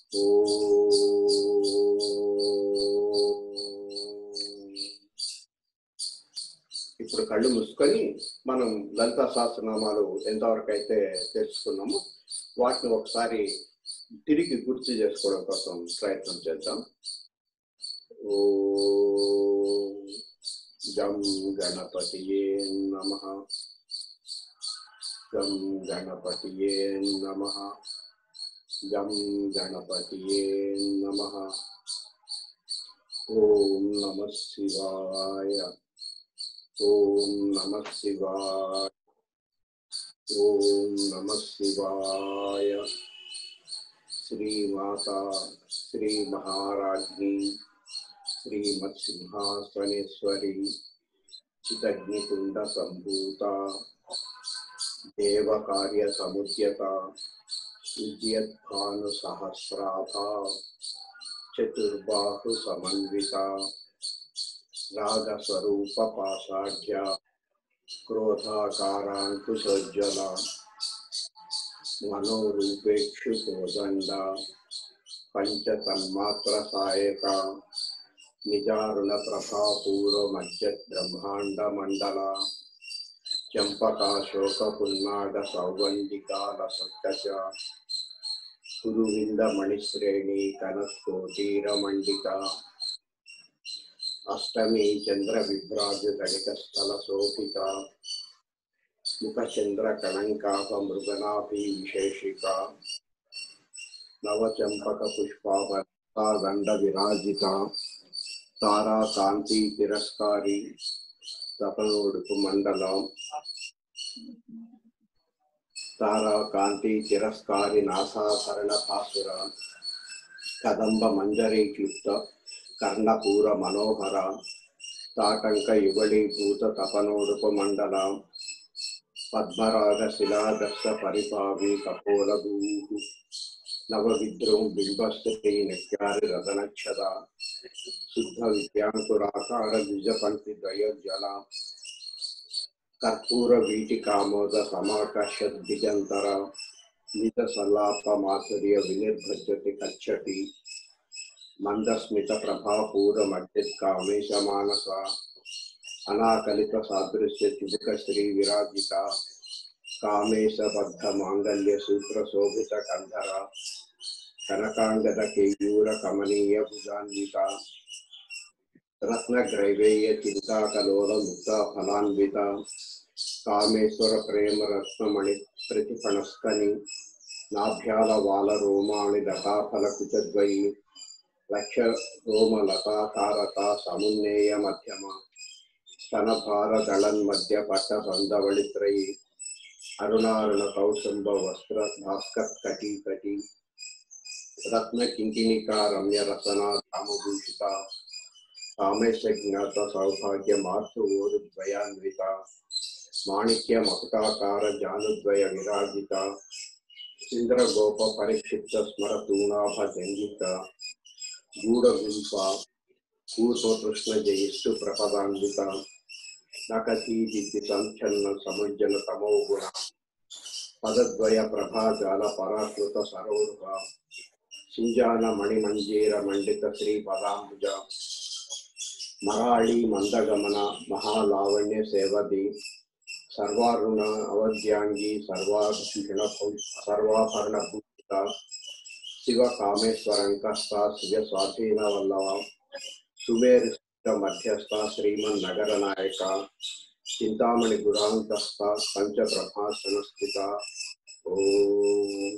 ఇప్పుడు కళ్ళు మూసుకొని మనం లలిత సహస్రనామాలు ఎంతవరకు అయితే తెలుసుకున్నామో వాటిని ఒకసారి తిరిగి గుర్తు చేసుకోవడం కోసం ప్రయత్నం చేద్దాం ఓం గం గణపతియే నమ గం గణపతియే నమ గం గణపతియే నమ ఓం నమ శివాయ ఓం నమ శివాయ ఓం నమ శివాయ శ్రీమాత శ్రీ మహారాజ్ఞి శ్రీమత్సింహాసనేశ్వరి చితగ్నికుండ సంభూత దేవకార్య సముద్యత విద్యద్భాను సహస్రాభ చతుర్బాహు సమన్విత రాగస్వరూప పాషాఢ్య క్రోధాకారాంకుశోజ్వల మనోరూపేక్షు కోదండ పంచతన్మాత్ర సాయక నిజారుణ ప్రభాపూర్వ మధ్య బ్రహ్మాండ మండల చంపకాశోక పున్నాగ సౌగంధికాల సక్కచ కురువింద మణిశ్రేణి కనస్కోటీర మండిత అష్టమి చంద్ర విభ్రాజ గణిత స్థల శోభిత ముఖ చంద్ర కళంకాప మృగనాభి విశేషిక నవచంపక పుష్పాదండ విరాజిత తారా కాంతి తిరస్కారి తపనోడుపు మండలం తారా కాంతి తిరస్కారి నాసాకరణ భాసుర కదంబ మంజరీ క్లుప్త కర్ణపూర మనోహర తాటంక యుగళీభూత తపనోడుప మండల పద్మరాగ శిలాదర్శ పరిపావి కపోలభూ నవ విద్రోం బింబశ్రీ నక్యారి రతనక్షద శుద్ధ విద్యాంకురాకార ద్విజ పంక్తి ద్వయోజ్వల కర్పూర వీటి కామోద సమాకర్ష దిగంతర నిజ సల్లాప మాధుర్య వినిర్భజతి కచ్చటి మందస్మిత ప్రభాపూర మధ్యత్ కామేశ మానస అనాకలిత సాదృశ్య తిలక శ్రీ విరాజిత కామేశ బద్ధ మాంగళ్య సూత్ర శోభిత కంధర కనకాంగద కేయూర కమనీయ భుజాన్విత రత్న గ్రైవేయ చింతాకలోల ముక్త ఫలాన్విత కామేశ్వర ప్రేమ రత్నమణి ప్రతిఫణస్కని నాభ్యాల వాల రోమాణి దతాఫల కుచద్వయి లక్ష రోమ లతాకారత సమున్నేయ మధ్యమ స్తనభార దళన్ మధ్య పట్ట బంధవళిత్రయి అరుణారుణ కౌశంబ వస్త్ర భాస్కర్ కటి కటి రత్న కింకిణిక రమ్య రసన రామభూషిత కామేశ జ్ఞాత సౌభాగ్య మార్సు ఓరు ద్వయాన్విత మాణిక్య మకుటాకార జానుద్వయ విరాజిత ఇంద్రగోప పరిక్షిప్త స్మర తూణాభ జంగిత గూఢగుంప పూర్వకృష్ణ జయిష్టు ప్రపదాన్విత నకతీదితి సంచలన సముజ్జన తమో గుణ పదద్వయ ప్రభాజాల పరాకృత సరోరుహ సింజాన మణిమంజీర మండిత శ్రీ పదాంబుజ మరాళి మందగమన మహాలావణ్య సేవది సర్వారుణ అవధ్యాంగి సర్వాభూషణ సర్వాభరణ భూషిత శివ కామేశ్వరంకస్త శివ స్వాధీన వల్లవ సుమేరు మధ్యస్థ శ్రీమన్ నగర నాయక చింతామణి గురాంతస్థ పంచ బ్రహ్మాసన స్థిత ఓం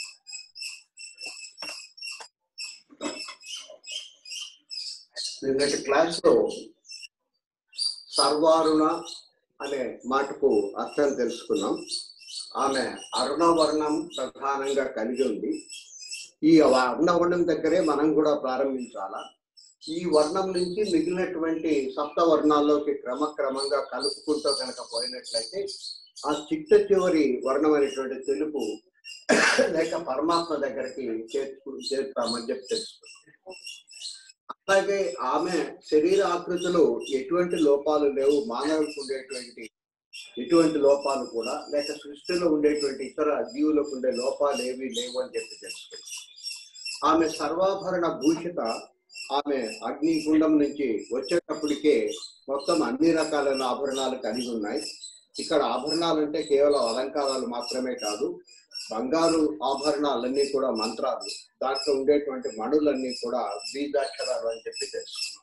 నిన్నటి క్లాస్ లో సర్వారుణ అనే మాటకు అర్థం తెలుసుకున్నాం ఆమె అరుణవర్ణం ప్రధానంగా కలిగి ఉంది ఈ అరుణవర్ణం దగ్గరే మనం కూడా ప్రారంభించాలా ఈ వర్ణం నుంచి మిగిలినటువంటి సప్త వర్ణాల్లోకి క్రమక్రమంగా కలుపుకుంటూ కనుక పోయినట్లయితే ఆ చిట్ట చివరి వర్ణం అనేటువంటి తెలుపు లేక పరమాత్మ దగ్గరికి చేర్చు చేరుతామని చెప్పి తెలుసుకున్నాం అలాగే ఆమె శరీర ఆకృతిలో ఎటువంటి లోపాలు లేవు మానవులకు ఉండేటువంటి ఎటువంటి లోపాలు కూడా లేక సృష్టిలో ఉండేటువంటి ఇతర జీవులకు ఉండే లోపాలు ఏవి లేవు అని చెప్పి తెలుసుకున్నాం ఆమె సర్వాభరణ భూషిత ఆమె అగ్నిగుండం నుంచి వచ్చేటప్పటికే మొత్తం అన్ని రకాలైన ఆభరణాలు కలిగి ఉన్నాయి ఇక్కడ ఆభరణాలు అంటే కేవలం అలంకారాలు మాత్రమే కాదు బంగారు ఆభరణాలన్నీ కూడా మంత్రాలు దాంట్లో ఉండేటువంటి మణులన్నీ కూడా బీజాక్షరాలు అని చెప్పి తెలుసుకున్నాం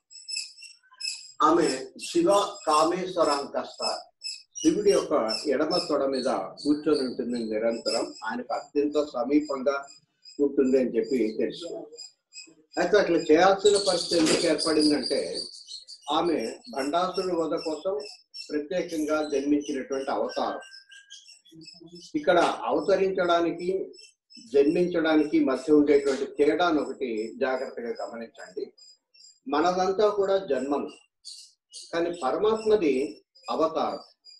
ఆమె శివ కామేశ్వరాంకస్త శివుడి యొక్క ఎడమ తొడ మీద కూర్చొని ఉంటుంది నిరంతరం ఆయనకు అత్యంత సమీపంగా ఉంటుంది అని చెప్పి తెలుసుకున్నాం అయితే అట్లా చేయాల్సిన పరిస్థితి ఎందుకు ఏర్పడిందంటే ఆమె భండాసురుడు వధ కోసం ప్రత్యేకంగా జన్మించినటువంటి అవతారం ఇక్కడ అవతరించడానికి జన్మించడానికి మధ్య ఉండేటువంటి తేడాను ఒకటి జాగ్రత్తగా గమనించండి మనదంతా కూడా జన్మం కానీ పరమాత్మది అవతారం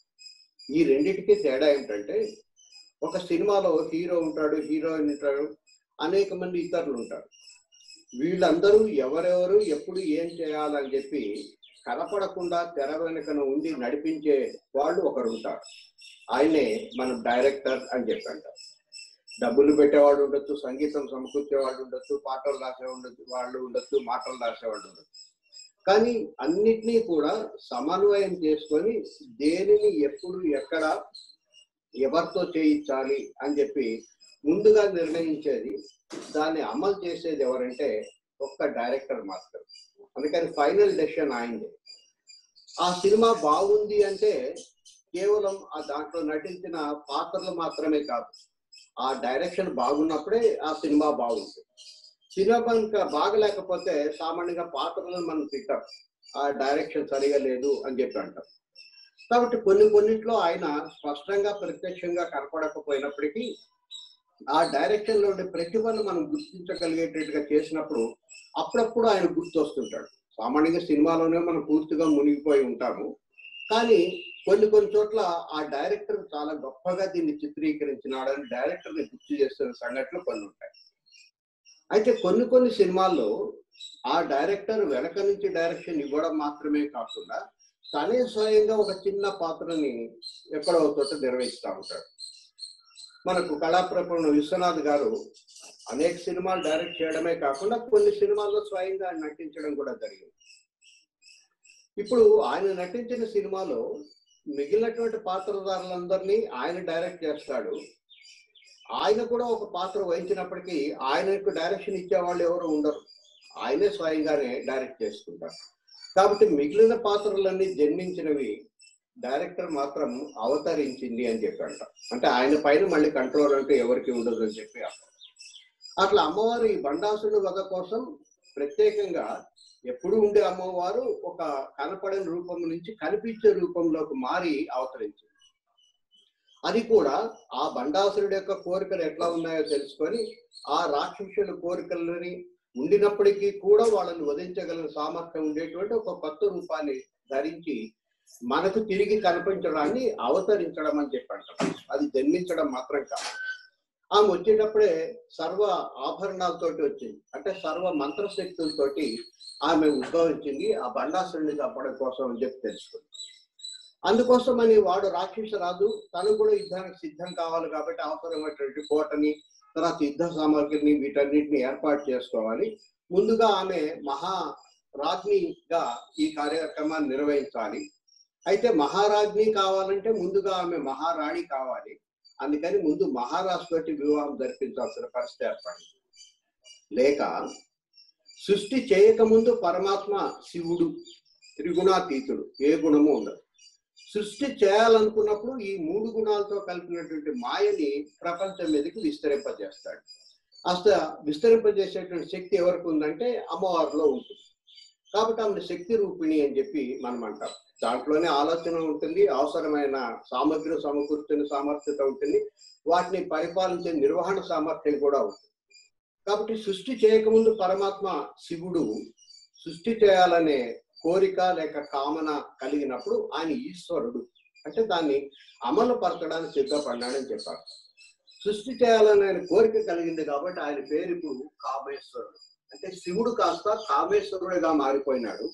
ఈ రెండిటికి తేడా ఏంటంటే ఒక సినిమాలో హీరో ఉంటాడు హీరోయిన్ ఉంటాడు అనేక మంది ఇతరులు ఉంటారు వీళ్ళందరూ ఎవరెవరు ఎప్పుడు ఏం చేయాలని చెప్పి కనపడకుండా తెర వెనుకన ఉండి నడిపించే వాళ్ళు ఒకరు ఉంటారు ఆయనే మనం డైరెక్టర్ అని చెప్పి అంటారు డబ్బులు పెట్టేవాడు ఉండొచ్చు సంగీతం సమకూర్చేవాడు ఉండొచ్చు పాటలు రాసే ఉండొచ్చు వాళ్ళు ఉండొచ్చు మాటలు రాసేవాళ్ళు ఉండొచ్చు కానీ అన్నిటినీ కూడా సమన్వయం చేసుకొని దేనిని ఎప్పుడు ఎక్కడ ఎవరితో చేయించాలి అని చెప్పి ముందుగా నిర్ణయించేది దాన్ని అమలు చేసేది ఎవరంటే ఒక్క డైరెక్టర్ మాత్రం అందుకని ఫైనల్ డెసిషన్ ఆయనదే ఆ సినిమా బాగుంది అంటే కేవలం ఆ దాంట్లో నటించిన పాత్రలు మాత్రమే కాదు ఆ డైరెక్షన్ బాగున్నప్పుడే ఆ సినిమా బాగుంది సినిమా ఇంకా బాగలేకపోతే సామాన్యంగా పాత్రలను మనం తిట్టాం ఆ డైరెక్షన్ సరిగా లేదు అని చెప్పి అంటాం కాబట్టి కొన్ని కొన్నిట్లో ఆయన స్పష్టంగా ప్రత్యక్షంగా కనపడకపోయినప్పటికీ ఆ డైరెక్షన్ లో ఉండే ప్రతిభను మనం గుర్తించగలిగేటట్టుగా చేసినప్పుడు అప్పుడప్పుడు ఆయన గుర్తొస్తుంటాడు సామాన్యంగా సినిమాలోనే మనం పూర్తిగా మునిగిపోయి ఉంటాము కానీ కొన్ని కొన్ని చోట్ల ఆ డైరెక్టర్ చాలా గొప్పగా దీన్ని చిత్రీకరించినాడని డైరెక్టర్ ని గుర్తు చేస్తున్న సంఘటనలు కొన్ని ఉంటాయి అయితే కొన్ని కొన్ని సినిమాల్లో ఆ డైరెక్టర్ వెనక నుంచి డైరెక్షన్ ఇవ్వడం మాత్రమే కాకుండా తనే స్వయంగా ఒక చిన్న పాత్రని ఎక్కడో చోట నిర్వహిస్తూ ఉంటాడు మనకు కళాప్రపూర్ణ విశ్వనాథ్ గారు అనేక సినిమాలు డైరెక్ట్ చేయడమే కాకుండా కొన్ని సినిమాల్లో స్వయంగా ఆయన నటించడం కూడా జరిగింది ఇప్పుడు ఆయన నటించిన సినిమాలో మిగిలినటువంటి పాత్రధారులందరినీ ఆయన డైరెక్ట్ చేస్తాడు ఆయన కూడా ఒక పాత్ర వహించినప్పటికీ ఆయనకు డైరెక్షన్ ఇచ్చే వాళ్ళు ఎవరు ఉండరు ఆయనే స్వయంగానే డైరెక్ట్ చేసుకుంటారు కాబట్టి మిగిలిన పాత్రలన్నీ జన్మించినవి డైరెక్టర్ మాత్రం అవతరించింది అని చెప్పి అంట అంటే ఆయన పైన మళ్ళీ కంట్రోల్ అంటే ఎవరికి ఉండదు అని చెప్పి అర్థం. అట్లా అమ్మవారి బండాసుడు వధ కోసం ప్రత్యేకంగా ఎప్పుడు ఉండే అమ్మవారు ఒక కనపడని రూపం నుంచి కనిపించే రూపంలోకి మారి అవతరించింది అది కూడా ఆ బండాసురుడి యొక్క కోరికలు ఎట్లా ఉన్నాయో తెలుసుకొని ఆ రాక్షసుల కోరికలని ఉండినప్పటికీ కూడా వాళ్ళని వధించగల సామర్థ్యం ఉండేటువంటి ఒక కొత్త రూపాన్ని ధరించి మనకు తిరిగి కనిపించడాన్ని అవతరించడం అని చెప్పి అంటాం అది జన్మించడం మాత్రం కాదు ఆమె వచ్చేటప్పుడే సర్వ ఆభరణాలతోటి వచ్చింది అంటే సర్వ మంత్రశక్తులతోటి ఆమె ఉద్భవించింది ఆ బండాసురుని చంపడం కోసం అని చెప్పి తెలుసుకుంది అందుకోసమని వాడు రాక్షస రాజు తను కూడా యుద్ధానికి సిద్ధం కావాలి కాబట్టి అవసరమైనటువంటి కోటని తర్వాత యుద్ధ సామాగ్రిని వీటన్నిటిని ఏర్పాటు చేసుకోవాలి ముందుగా ఆమె మహా రాజ్ఞిగా ఈ కార్యక్రమాన్ని నిర్వహించాలి అయితే మహారాజ్ని కావాలంటే ముందుగా ఆమె మహారాణి కావాలి అందుకని ముందు మహారాజు తోటి వివాహం జరిపించాల్సిన పరిస్థితి ఏర్పడింది లేక సృష్టి చేయకముందు పరమాత్మ శివుడు త్రిగుణాతీతుడు ఏ గుణము ఉండదు సృష్టి చేయాలనుకున్నప్పుడు ఈ మూడు గుణాలతో కలిపినటువంటి మాయని ప్రపంచం మీదకి విస్తరింపజేస్తాడు అసలు విస్తరింపజేసేటువంటి శక్తి ఎవరికి ఉందంటే అమ్మవారిలో ఉంటుంది కాబట్టి ఆమె శక్తి రూపిణి అని చెప్పి మనం అంటాం దాంట్లోనే ఆలోచన ఉంటుంది అవసరమైన సామగ్రి సమకూర్చుని సామర్థ్యత ఉంటుంది వాటిని పరిపాలించే నిర్వహణ సామర్థ్యం కూడా ఉంటుంది కాబట్టి సృష్టి చేయకముందు పరమాత్మ శివుడు సృష్టి చేయాలనే కోరిక లేక కామన కలిగినప్పుడు ఆయన ఈశ్వరుడు అంటే దాన్ని అమలు పరచడానికి సిద్ధపడ్డాడని చెప్పారు సృష్టి చేయాలని ఆయన కోరిక కలిగింది కాబట్టి ఆయన పేరు ఇప్పుడు కామేశ్వరుడు అంటే శివుడు కాస్త కామేశ్వరుడిగా మారిపోయినాడు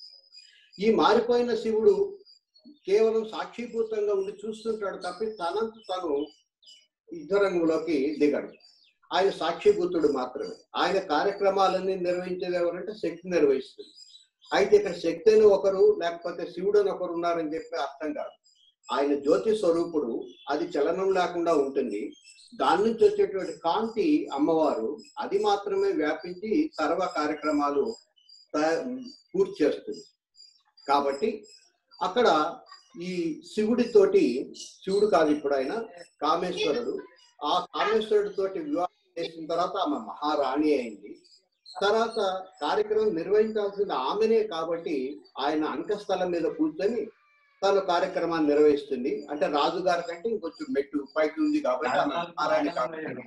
ఈ మారిపోయిన శివుడు కేవలం సాక్షిభూతంగా ఉండి చూస్తుంటాడు తప్పి తనంత తను యుద్ధరంగంలోకి దిగడు ఆయన సాక్షిభూతుడు మాత్రమే ఆయన కార్యక్రమాలన్నీ నిర్వహించేది ఎవరంటే శక్తి నిర్వహిస్తుంది అయితే ఇక్కడ శక్తి అని ఒకరు లేకపోతే శివుడు అని ఒకరు ఉన్నారని చెప్పి అర్థం కాదు ఆయన జ్యోతి స్వరూపుడు అది చలనం లేకుండా ఉంటుంది దాని నుంచి వచ్చేటువంటి కాంతి అమ్మవారు అది మాత్రమే వ్యాపించి సర్వ కార్యక్రమాలు త- పూర్తి చేస్తుంది కాబట్టి అక్కడ ఈ శివుడితోటి శివుడు కాదు ఇప్పుడు ఆయన కామేశ్వరుడు ఆ కామేశ్వరుడి తోటి వివాహం చేసిన తర్వాత ఆమె మహారాణి అయింది తర్వాత కార్యక్రమం నిర్వహించాల్సింది ఆమెనే కాబట్టి ఆయన అంకస్థలం మీద కూర్చొని తను కార్యక్రమాన్ని నిర్వహిస్తుంది అంటే రాజుగారి కంటే ఇంకొంచెం మెట్టు పైకి ఉంది కాబట్టి ఆమె మహారాణి కాబట్టి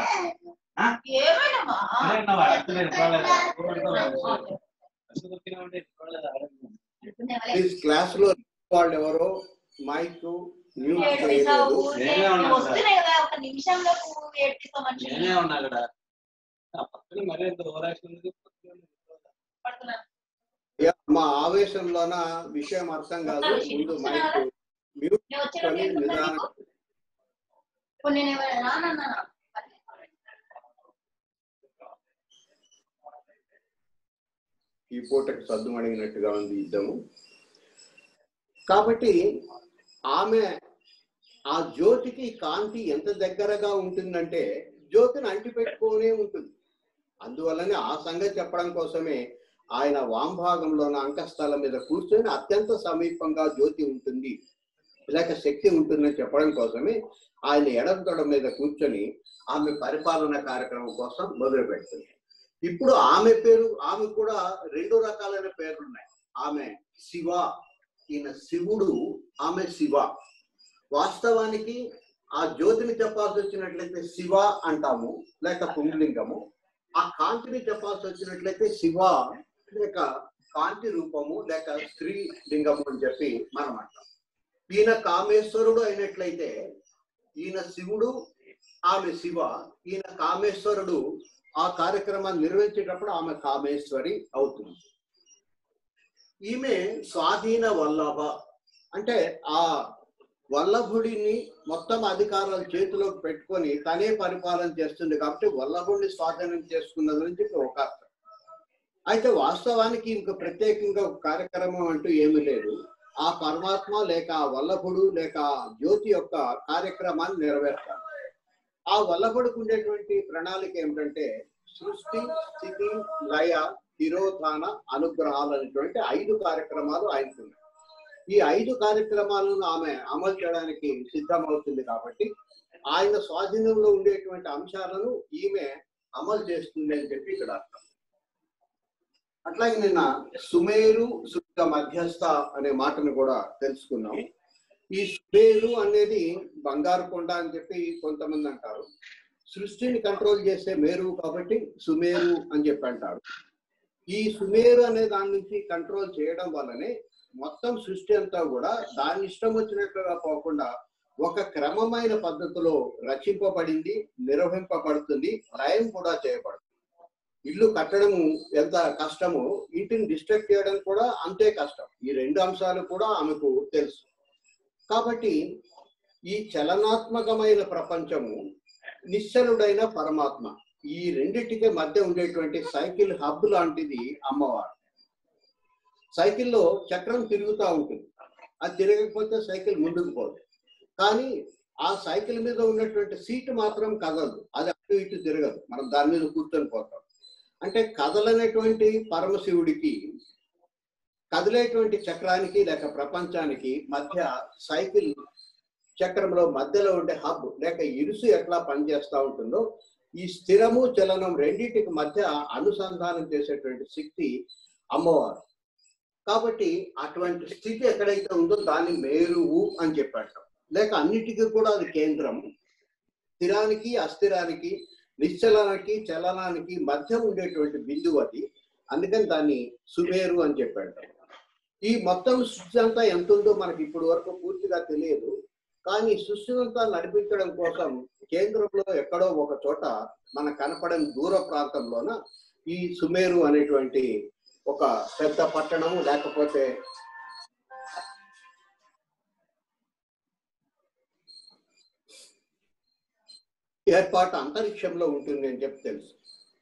ఏమైనా ప్లీజ్ క్లాస్ లో వాళ్ళు ఎవరో మైక్ మ్యూట్ చేయలేదు వస్తున్నాయి కదా ఒక నిమిషంలో పువ్వు ఏడ్పిస్తాం మనుషులు నేనే ఉన్నా అక్కడ ఆ పక్కన మరీ ఎంత ఓరాక్షన్ ఉంది పడుతున్నాను యా, మా ఆవేశంలోన విషయం అర్థం కాదు ముందు మైక్ మ్యూట్ నేను వచ్చిన కొని నిదానం ఇప్పుడు నేను ఎవరైనా రానన్నా ఈ పూటకి సద్దు అడిగినట్టుగా ఉంది యుద్ధము కాబట్టి ఆమె ఆ జ్యోతికి కాంతి ఎంత దగ్గరగా ఉంటుందంటే జ్యోతిని అంటిపెట్టుకోనే ఉంటుంది అందువల్లనే ఆ సంగతి చెప్పడం కోసమే ఆయన వాంభాగంలోన అంకస్థలం మీద కూర్చొని అత్యంత సమీపంగా జ్యోతి ఉంటుంది లేక శక్తి ఉంటుందని చెప్పడం కోసమే ఆయన ఎడమ తొడ మీద కూర్చొని ఆమె పరిపాలన కార్యక్రమం కోసం మొదలు పెడుతుంది ఇప్పుడు ఆమె పేరు ఆమె కూడా రెండు రకాలైన పేర్లు ఉన్నాయి ఆమె శివ ఈయన శివుడు ఆమె శివ వాస్తవానికి ఆ జ్యోతిని చెప్పాల్సి వచ్చినట్లయితే శివ అంటాము లేక పుంగలింగము ఆ కాంతిని చెప్పాల్సి వచ్చినట్లయితే శివ లేక కాంతి రూపము లేక స్త్రీ లింగము అని చెప్పి మనం అంటాం ఈయన కామేశ్వరుడు అయినట్లయితే ఈయన శివుడు ఆమె శివ ఈయన కామేశ్వరుడు ఆ కార్యక్రమాన్ని నిర్వహించేటప్పుడు ఆమె కామేశ్వరి అవుతుంది ఈమె స్వాధీన వల్లభ అంటే ఆ వల్లభుడిని మొత్తం అధికారాలు చేతిలోకి పెట్టుకొని తనే పరిపాలన చేస్తుంది కాబట్టి వల్లభుడిని స్వాధీనం చేసుకున్నది నుంచి ఒక అర్థం అయితే వాస్తవానికి ఇంక ప్రత్యేకంగా ఒక కార్యక్రమం అంటూ ఏమీ లేదు ఆ పరమాత్మ లేక ఆ వల్లభుడు లేక ఆ జ్యోతి యొక్క కార్యక్రమాన్ని నెరవేర్తారు ఆ వల్లభుడికి ఉండేటువంటి ప్రణాళిక ఏమిటంటే సృష్టి స్థితి లయ తిరోధాన అనుగ్రహాలు అనేటువంటి ఐదు కార్యక్రమాలు ఆయనకు ఉన్నాయి ఈ ఐదు కార్యక్రమాలను ఆమె అమలు చేయడానికి సిద్ధమవుతుంది కాబట్టి ఆయన స్వాధీనంలో ఉండేటువంటి అంశాలను ఈమె అమలు చేస్తుంది అని చెప్పి ఇక్కడ అర్థం అట్లాగే నిన్న సుమేరు శుద్ధ మధ్యస్థ అనే మాటను కూడా తెలుసుకున్నాం ఈ సుమేరు అనేది బంగారు కొండ అని చెప్పి కొంతమంది అంటారు సృష్టిని కంట్రోల్ చేసే మేరు కాబట్టి సుమేరు అని చెప్పి అంటారు ఈ సుమేరు అనే దాని నుంచి కంట్రోల్ చేయడం వల్లనే మొత్తం సృష్టి అంతా కూడా దాని ఇష్టం వచ్చినట్లుగా పోకుండా ఒక క్రమమైన పద్ధతిలో రచింపబడింది నిర్వహింపబడుతుంది లయం కూడా చేయబడుతుంది ఇల్లు కట్టడము ఎంత కష్టమో ఇంటిని డిస్ట్రక్ట్ చేయడం కూడా అంతే కష్టం ఈ రెండు అంశాలు కూడా ఆమెకు తెలుసు కాబట్టి ఈ చలనాత్మకమైన ప్రపంచము నిశ్చలుడైన పరమాత్మ ఈ రెండిటికి మధ్య ఉండేటువంటి సైకిల్ హబ్ లాంటిది అమ్మవారు సైకిల్లో చక్రం తిరుగుతూ ఉంటుంది అది తిరగకపోతే సైకిల్ ముందుకు పోదు కానీ ఆ సైకిల్ మీద ఉన్నటువంటి సీటు మాత్రం కదలదు అది అటు ఇటు తిరగదు మనం దాని మీద కూర్చొని పోతాం అంటే కదలనటువంటి పరమశివుడికి కదిలేటువంటి చక్రానికి లేక ప్రపంచానికి మధ్య సైకిల్ చక్రంలో మధ్యలో ఉండే హబ్ లేక ఇరుసు ఎట్లా పనిచేస్తూ ఉంటుందో ఈ స్థిరము చలనం రెండింటికి మధ్య అనుసంధానం చేసేటువంటి శక్తి అమ్మవారు కాబట్టి అటువంటి స్థితి ఎక్కడైతే ఉందో దాన్ని మేరువు అని చెప్పాడు లేక అన్నిటికీ కూడా అది కేంద్రం స్థిరానికి అస్థిరానికి నిశ్చలానికి చలనానికి మధ్య ఉండేటువంటి బిందువు అది అందుకని దాన్ని సుమేరు అని చెప్పాడు ఈ మొత్తం సృష్టి అంతా ఎంత ఉందో మనకి ఇప్పటి వరకు పూర్తిగా తెలియదు కానీ సృష్టి అంతా నడిపించడం కోసం కేంద్రంలో ఎక్కడో ఒక చోట మన కనపడని దూర ప్రాంతంలోన ఈ సుమేరు అనేటువంటి ఒక పెద్ద పట్టణము లేకపోతే ఏర్పాటు అంతరిక్షంలో ఉంటుంది అని చెప్పి తెలుసు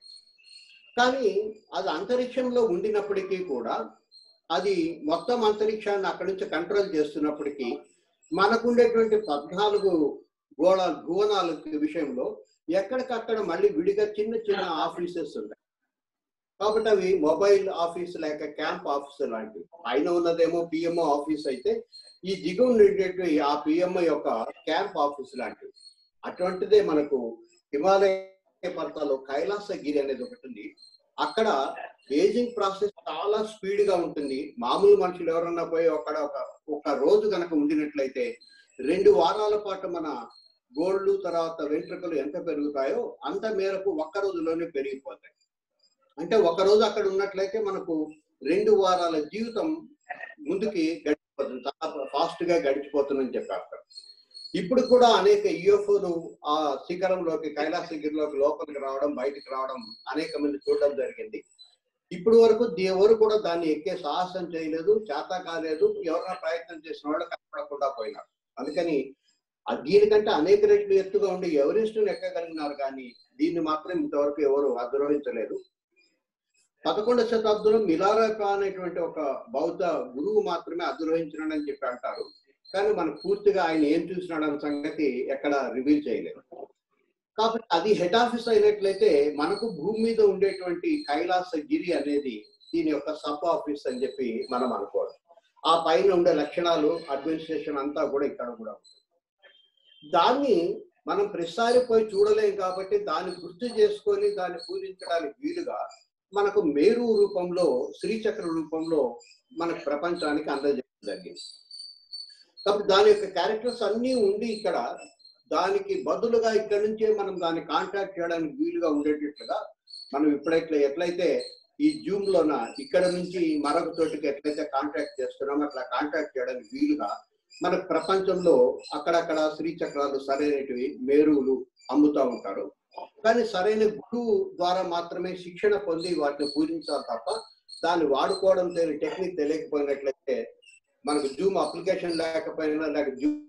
కానీ అది అంతరిక్షంలో ఉండినప్పటికీ కూడా అది మొత్తం అంతరిక్షాన్ని అక్కడి నుంచి కంట్రోల్ చేస్తున్నప్పటికీ మనకుండేటువంటి పద్నాలుగు గోళ భువనాల విషయంలో ఎక్కడికక్కడ మళ్ళీ విడిగా చిన్న చిన్న ఆఫీసెస్ ఉన్నాయి కాబట్టి అవి మొబైల్ ఆఫీస్ లేక క్యాంప్ ఆఫీస్ లాంటివి పైన ఉన్నదేమో పిఎంఓ ఆఫీస్ అయితే ఈ దిగువ ఉండేటువంటి ఆ పిఎంఓ యొక్క క్యాంప్ ఆఫీస్ లాంటివి అటువంటిదే మనకు హిమాలయ పర్వతాల్లో కైలాసగిరి అనేది ఒకటి ఉంది అక్కడ ఏజింగ్ ప్రాసెస్ చాలా స్పీడ్ గా ఉంటుంది మామూలు మనుషులు ఎవరన్నా పోయి అక్కడ ఒక ఒక రోజు కనుక ఉండినట్లయితే రెండు వారాల పాటు మన గోళ్ళు తర్వాత వెంట్రుకలు ఎంత పెరుగుతాయో అంత మేరకు ఒక్క రోజులోనే పెరిగిపోతాయి అంటే ఒక రోజు అక్కడ ఉన్నట్లయితే మనకు రెండు వారాల జీవితం ముందుకి గడిచిపోతుంది చాలా ఫాస్ట్ గా గడిచిపోతుందని చెప్పారు అక్కడ. ఇప్పుడు కూడా అనేక యూఎఫ్ఓలు ఆ శిఖరంలోకి కైలాసగిరిలోకి లోపలికి రావడం బయటికి రావడం అనేక మంది చూడడం జరిగింది ఇప్పుడు వరకు ఎవరు కూడా దాన్ని ఎక్కే సాహసం చేయలేదు చేత కాలేదు ఎవరైనా ప్రయత్నం చేసిన వాళ్ళు కనపడకుండా పోయినారు అందుకని ఆ దీనికంటే అనేక రెట్లు ఎత్తుగా ఉండి ఎవరెస్ట్ ఎక్కగలిగినారు కానీ దీన్ని మాత్రం ఇంతవరకు ఎవరు అధిరోహించలేదు పదకొండవ శతాబ్దంలో మిలారప అనేటువంటి ఒక బౌద్ధ గురువు మాత్రమే అధిరోహించినాడని చెప్పి అంటారు కానీ మనకు పూర్తిగా ఆయన ఏం చూసినాడన్న సంగతి ఎక్కడ రివీల్ చేయలేదు కాబట్టి అది హెడ్ ఆఫీస్ అయినట్లయితే మనకు భూమి మీద ఉండేటువంటి కైలాస గిరి అనేది దీని యొక్క సబ్ ఆఫీస్ అని చెప్పి మనం అనుకోవాలి ఆ పైన ఉండే లక్షణాలు అడ్మినిస్ట్రేషన్ అంతా కూడా ఇక్కడ కూడా ఉంది దాన్ని మనం ప్రతిసారి పోయి చూడలేం కాబట్టి దాన్ని గుర్తు చేసుకొని దాన్ని పూజించడానికి వీలుగా మనకు మేరు రూపంలో శ్రీచక్ర రూపంలో మనకు ప్రపంచానికి అందజేయడం జరిగింది కాబట్టి దాని యొక్క క్యారెక్టర్స్ అన్నీ ఉండి ఇక్కడ దానికి బదులుగా ఇక్కడ నుంచే మనం దాన్ని కాంటాక్ట్ చేయడానికి వీలుగా ఉండేటట్లుగా మనం ఇప్పుడైతే ఎట్లయితే ఈ జూమ్ లోన ఇక్కడ నుంచి మరొక చోటుకి ఎట్లయితే కాంటాక్ట్ చేస్తున్నామో అట్లా కాంటాక్ట్ చేయడానికి వీలుగా మనకు ప్రపంచంలో అక్కడక్కడ శ్రీచక్రాలు సరైనటివి మేరువులు అమ్ముతా ఉంటారు కానీ సరైన గురువు ద్వారా మాత్రమే శిక్షణ పొంది వాటిని పూజించాలి తప్ప దాన్ని వాడుకోవడం తెలియని టెక్నిక్ తెలియకపోయినట్లయితే మనకు జూమ్ అప్లికేషన్ లేకపోయినా లేక జూమ్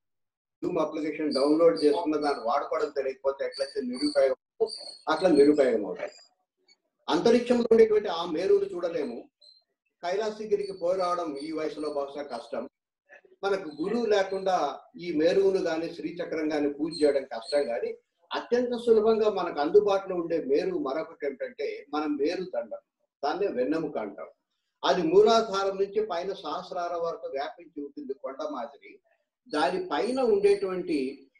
జూమ్ అప్లికేషన్ డౌన్లోడ్ చేసుకున్న దాన్ని వాడుకోవడం తెలియకపోతే ఎట్లయితే నిరుపయోగం అట్లా నిరుపయోగం అవుతాయి అంతరిక్షంలో ఉండేటువంటి ఆ మేరువులు చూడలేము కైలాసగిరికి పోయి రావడం ఈ వయసులో బహుశా కష్టం మనకు గురువు లేకుండా ఈ మేరువును గాని శ్రీచక్రం గాని పూజ చేయడం కష్టం కానీ అత్యంత సులభంగా మనకు అందుబాటులో ఉండే మేరు మరొకటి ఏమిటంటే మనం మేరు దండం దాన్నే వెన్నెముక అంటాం అది మూలాధారం నుంచి పైన సహస్రాల వరకు వ్యాపించి ఉంటుంది కొండ మాదిరి దాని పైన ఉండేటువంటి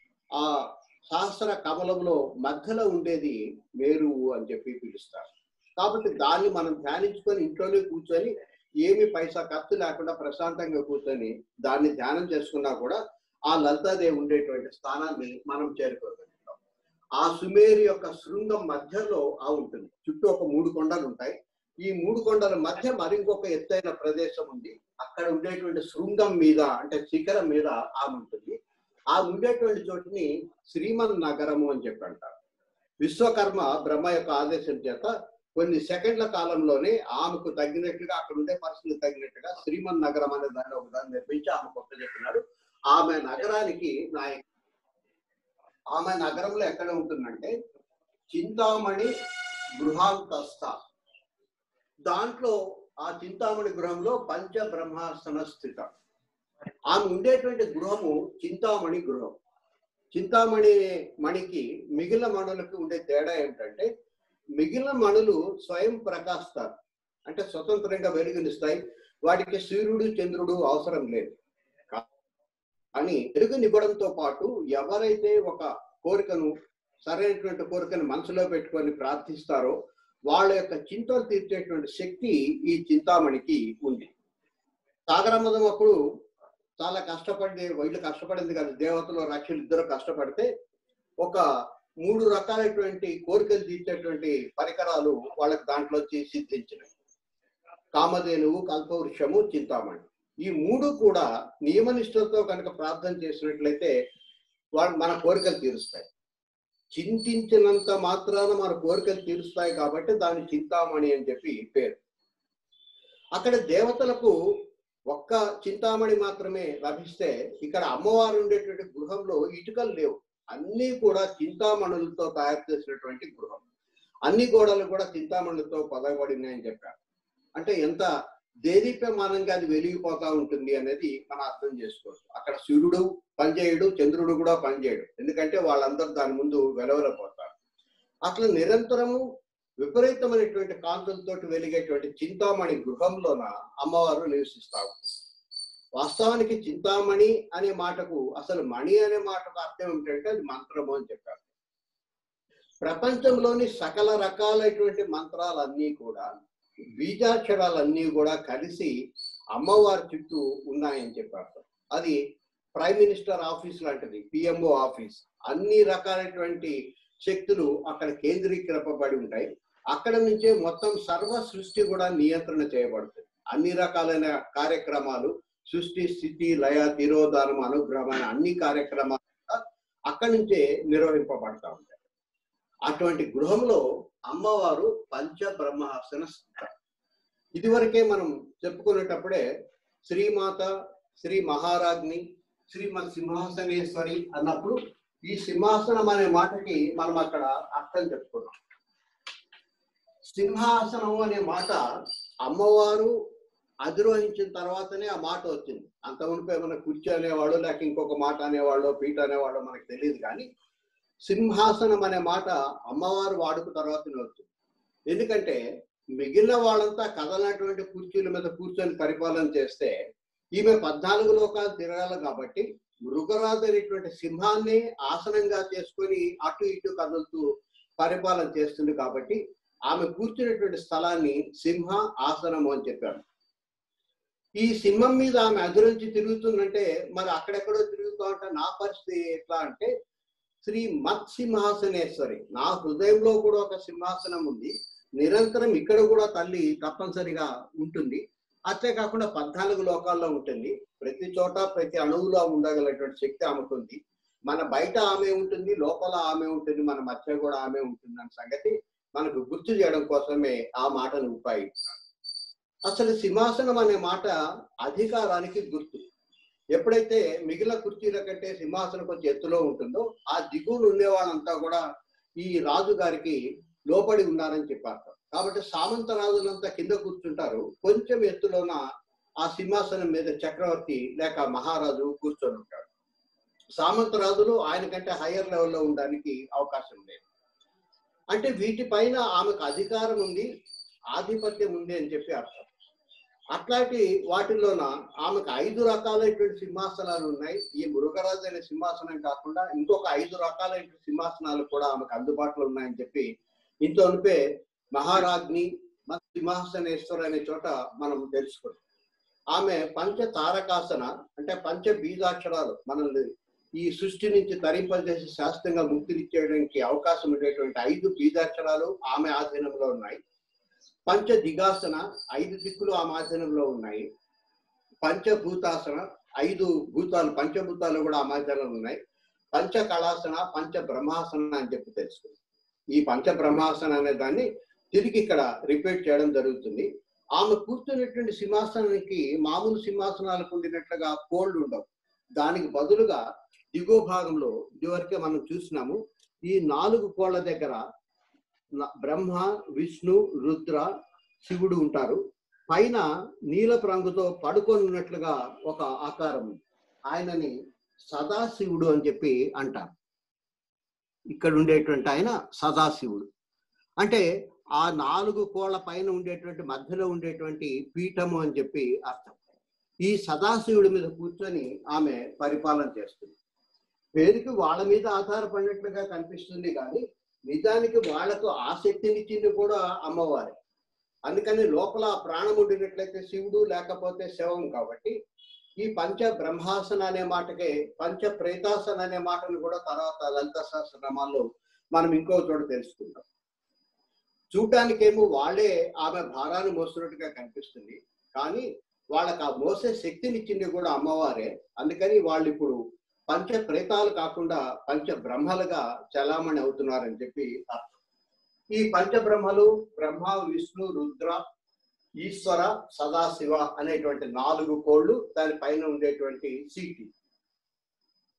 ఆ సహస్ర కమలంలో మధ్యలో ఉండేది మేరువు అని చెప్పి పిలుస్తారు కాబట్టి దాన్ని మనం ధ్యానించుకొని ఇంట్లోనే కూర్చొని ఏమి పైసా ఖర్చు లేకుండా ప్రశాంతంగా కూర్చొని దాన్ని ధ్యానం చేసుకున్నా కూడా ఆ లలితాదేవి ఉండేటువంటి స్థానాన్ని మనం చేరుకోగలుగుతాం ఆ సుమేరు యొక్క శృంగం మధ్యలో ఆ ఉంటుంది చుట్టూ ఒక మూడు కొండలు ఉంటాయి ఈ మూడు కొండల మధ్య మరింకొక ఎత్తైన ప్రదేశం ఉంది అక్కడ ఉండేటువంటి శృంగం మీద అంటే శిఖరం మీద ఆమె ఉంటుంది ఆ ఉండేటువంటి చోటుని శ్రీమన్ నగరము అని చెప్పి అంటారు విశ్వకర్మ బ్రహ్మ యొక్క ఆదేశం చేత కొన్ని సెకండ్ల కాలంలోనే ఆమెకు తగినట్లుగా అక్కడ ఉండే పరిస్థితులు తగినట్టుగా శ్రీమన్ నగరం అనే దాన్ని ఒక దాన్ని నిర్మించి ఆమె కొత్త చెప్పినాడు ఆమె నగరానికి నాయక ఆమె నగరంలో ఎక్కడ ఉంటుందంటే చింతామణి గృహాంతస్థ దాంట్లో ఆ చింతామణి గృహంలో పంచ బ్రహ్మాసన స్థిత ఆమె ఉండేటువంటి గృహము చింతామణి గృహం చింతామణి మణికి మిగిలిన మణులకు ఉండే తేడా ఏమిటంటే మిగిలిన మణులు స్వయం ప్రకాస్తారు అంటే స్వతంత్రంగా వెలుగునిస్తాయి వాటికి సూర్యుడు చంద్రుడు అవసరం లేదు కానీ వెలుగునివ్వడంతో పాటు ఎవరైతే ఒక కోరికను సరైనటువంటి కోరికను మనసులో పెట్టుకొని ప్రార్థిస్తారో వాళ్ళ యొక్క చింతలు తీర్చేటువంటి శక్తి ఈ చింతామణికి ఉంది సాగరమదం అప్పుడు చాలా కష్టపడి వీళ్ళు కష్టపడింది కాదు దేవతలు రక్షలు ఇద్దరు కష్టపడితే ఒక మూడు రకాలైనటువంటి కోరికలు తీర్చేటువంటి పరికరాలు వాళ్ళకి దాంట్లో సిద్ధించినాయి కామధేనువు కల్పవృక్షము చింతామణి ఈ మూడు కూడా నియమనిష్టలతో కనుక ప్రార్థన చేసినట్లయితే వాళ్ళు మన కోరికలు తీరుస్తాయి చింతించినంత మాత్రాన మన కోరికలు తీరుస్తాయి కాబట్టి దాన్ని చింతామణి అని చెప్పి పేరు అక్కడ దేవతలకు ఒక్క చింతామణి మాత్రమే లభిస్తే ఇక్కడ అమ్మవారు ఉండేటువంటి గృహంలో ఇటుకలు లేవు అన్ని కూడా చింతామణులతో తయారు చేసినటువంటి గృహం అన్ని గోడలు కూడా చింతామణులతో పొదగబడినాయని చెప్పారు అంటే ఎంత దేదీప్యమానంగా అది వెలిగిపోతా ఉంటుంది అనేది మనం అర్థం చేసుకోవచ్చు అక్కడ సూర్యుడు పనిచేయడు చంద్రుడు కూడా పనిచేయడు ఎందుకంటే వాళ్ళందరూ దాని ముందు వెలవెలపోతారు అట్లా నిరంతరము విపరీతమైనటువంటి కాంతులతోటి వెలిగేటువంటి చింతామణి గృహంలోన అమ్మవారు నివసిస్తా ఉంటుంది వాస్తవానికి చింతామణి అనే మాటకు అసలు మణి అనే మాటకు అర్థం ఏమిటంటే అది మంత్రము అని చెప్పారు ప్రపంచంలోని సకల రకాలైనటువంటి మంత్రాలన్నీ కూడా బీజాక్షరాలన్నీ కూడా కలిసి అమ్మవారి చుట్టూ ఉన్నాయని చెప్పారు అది ప్రైమ్ మినిస్టర్ ఆఫీస్ లాంటిది పిఎంఓ ఆఫీస్ అన్ని రకాలైనటువంటి శక్తులు అక్కడ కేంద్రీకరింపబడి ఉంటాయి అక్కడ నుంచే మొత్తం సర్వ సృష్టి కూడా నియంత్రణ చేయబడుతుంది అన్ని రకాలైన కార్యక్రమాలు సృష్టి స్థితి లయ తిరోధానం అనుగ్రహం అనే అన్ని కార్యక్రమాలు కూడా అక్కడి నుంచే నిర్వహింపబడతా ఉంటాయి అటువంటి గృహంలో అమ్మవారు పంచ బ్రహ్మాసన స్థిత ఇదివరకే మనం చెప్పుకునేటప్పుడే శ్రీమాత శ్రీ మహారాజ్ని శ్రీమద్ సింహాసనేశ్వరి అన్నప్పుడు ఈ సింహాసనం అనే మాటకి మనం అక్కడ అర్థం చెప్పుకున్నాం సింహాసనం అనే మాట అమ్మవారు అధిరోహించిన తర్వాతనే ఆ మాట వచ్చింది అంత మునుపు ఏమైనా కుర్చీ అనేవాళ్ళు లేక ఇంకొక మాట అనేవాళ్ళు పీట అనేవాళ్ళు మనకు తెలియదు కానీ సింహాసనం అనే మాట అమ్మవారు వాడుకు తర్వాతనే వచ్చింది ఎందుకంటే మిగిలిన వాళ్ళంతా కదలనటువంటి కుర్చీల మీద కూర్చొని పరిపాలన చేస్తే ఈమె పద్నాలుగు లోకాలు తిరగాలి కాబట్టి మృగరాజు అనేటువంటి సింహాన్ని ఆసనంగా చేసుకొని అటు ఇటు కదులుతూ పరిపాలన చేస్తుంది కాబట్టి ఆమె కూర్చున్నటువంటి స్థలాన్ని సింహ ఆసనము అని చెప్పారు ఈ సింహం మీద ఆమె అదురించి తిరుగుతుందంటే మరి అక్కడెక్కడో తిరుగుతూ ఉంటే నా పరిస్థితి ఎట్లా అంటే శ్రీ మత్ సింహాసనేశ్వరి నా హృదయంలో కూడా ఒక సింహాసనం ఉంది నిరంతరం ఇక్కడ కూడా తల్లి తప్పనిసరిగా ఉంటుంది అంతే కాకుండా పద్నాలుగు లోకాల్లో ఉంటుంది ప్రతి చోట ప్రతి అణువులో ఉండగలటువంటి శక్తి ఆమెకు ఉంది మన బయట ఆమె ఉంటుంది లోపల ఆమె ఉంటుంది మన మధ్య కూడా ఆమె ఉంటుంది అన్న సంగతి మనకు గుర్తు చేయడం కోసమే ఆ మాటను ఉపయోగిస్తారు అసలు సింహాసనం అనే మాట అధికారానికి గుర్తు ఎప్పుడైతే మిగిలిన కుర్చీల కంటే సింహాసనం కొంచెం ఎత్తులో ఉంటుందో ఆ దిగువన ఉండేవాళ్ళంతా కూడా ఈ రాజు గారికి లోపడి ఉన్నారని చెప్పారు కాబట్టి సామంత రాజులంతా కింద కూర్చుంటారు కొంచెం ఎత్తులోన ఆ సింహాసనం మీద చక్రవర్తి లేక మహారాజు కూర్చొని ఉంటాడు సామంత రాజులు ఆయన కంటే హయ్యర్ లెవెల్లో ఉండడానికి అవకాశం లేదు అంటే వీటిపైన ఆమెకు అధికారం ఉంది ఆధిపత్యం ఉంది అని చెప్పి అర్థం అట్లాంటి వాటిల్లోన ఆమెకు ఐదు రకాలైనటువంటి సింహాసనాలు ఉన్నాయి ఈ మృగరాజు అనే సింహాసనం కాకుండా ఇంకొక ఐదు రకాలైన సింహాసనాలు కూడా ఆమెకు అందుబాటులో ఉన్నాయని చెప్పి ఇంతో అనిపే మహారాజ్ని సింహాసనేశ్వర అనే చోట మనం తెలుసుకున్నాం ఆమె పంచ తారకాసన అంటే పంచ బీజాక్షరాలు మనల్ని ఈ సృష్టి నుంచి తరింపజేసి శాస్త్రంగా ముక్తినిచ్చేయడానికి అవకాశం ఉండేటువంటి ఐదు బీజాక్షరాలు ఆమె ఆధీనంలో ఉన్నాయి పంచ దిగాసన ఐదు దిక్కులు ఆమె ఆధీనంలో ఉన్నాయి పంచభూతాసన ఐదు భూతాలు పంచభూతాలు కూడా ఆమె ఆధీనంలో ఉన్నాయి పంచ కళాసన పంచ బ్రహ్మాసన అని చెప్పి తెలుసుకుంది ఈ పంచ బ్రహ్మాసన అనే దాన్ని తిరిగి ఇక్కడ రిపీట్ చేయడం జరుగుతుంది ఆమె కూర్చున్నటువంటి సింహాసనానికి మామూలు సింహాసనాలకు ఉండినట్లుగా కోళ్ళు ఉండవు దానికి బదులుగా దిగువ భాగంలో ఇదివరకే మనం చూసినాము ఈ నాలుగు కోళ్ల దగ్గర న- బ్రహ్మ విష్ణు రుద్ర శివుడు ఉంటారు పైన నీలపు రంగుతో పడుకొని ఉన్నట్లుగా ఒక ఆకారం ఉంది. ఆయనని సదాశివుడు అని చెప్పి అంటారు ఇక్కడ ఉండేటువంటి ఆయన సదాశివుడు అంటే ఆ నాలుగు కోళ్ల పైన ఉండేటువంటి మధ్యలో ఉండేటువంటి పీఠము అని చెప్పి అర్థం ఈ సదాశివుడి మీద కూర్చొని ఆమె పరిపాలన చేస్తుంది పేరుకి వాళ్ళ మీద ఆధారపడినట్లుగా కనిపిస్తుంది కానీ నిజానికి వాళ్లకు ఆసక్తినిచ్చింది కూడా అమ్మవారి అందుకని లోపల ఆ ప్రాణం ఉండినట్లయితే శివుడు లేకపోతే శవం కాబట్టి ఈ పంచ బ్రహ్మాసన అనే మాటకే పంచ ప్రేతాసన అనే మాటను కూడా తర్వాత లలిత సహస్రనామాల్లో మనం ఇంకో చోట తెలుసుకుంటాం చూడటానికేమో వాళ్ళే ఆమె భారాన్ని మోస్తున్నట్టుగా కనిపిస్తుంది కానీ వాళ్ళకి ఆ మోసే శక్తినిచ్చింది కూడా అమ్మవారే అందుకని వాళ్ళు ఇప్పుడు పంచ ప్రేతాలు కాకుండా పంచ బ్రహ్మలుగా చలామణి అవుతున్నారని చెప్పి అర్థం ఈ పంచ బ్రహ్మలు బ్రహ్మ విష్ణు రుద్ర ఈశ్వర సదాశివ అనేటువంటి నాలుగు కోళ్ళు దాని పైన ఉండేటువంటి సీటి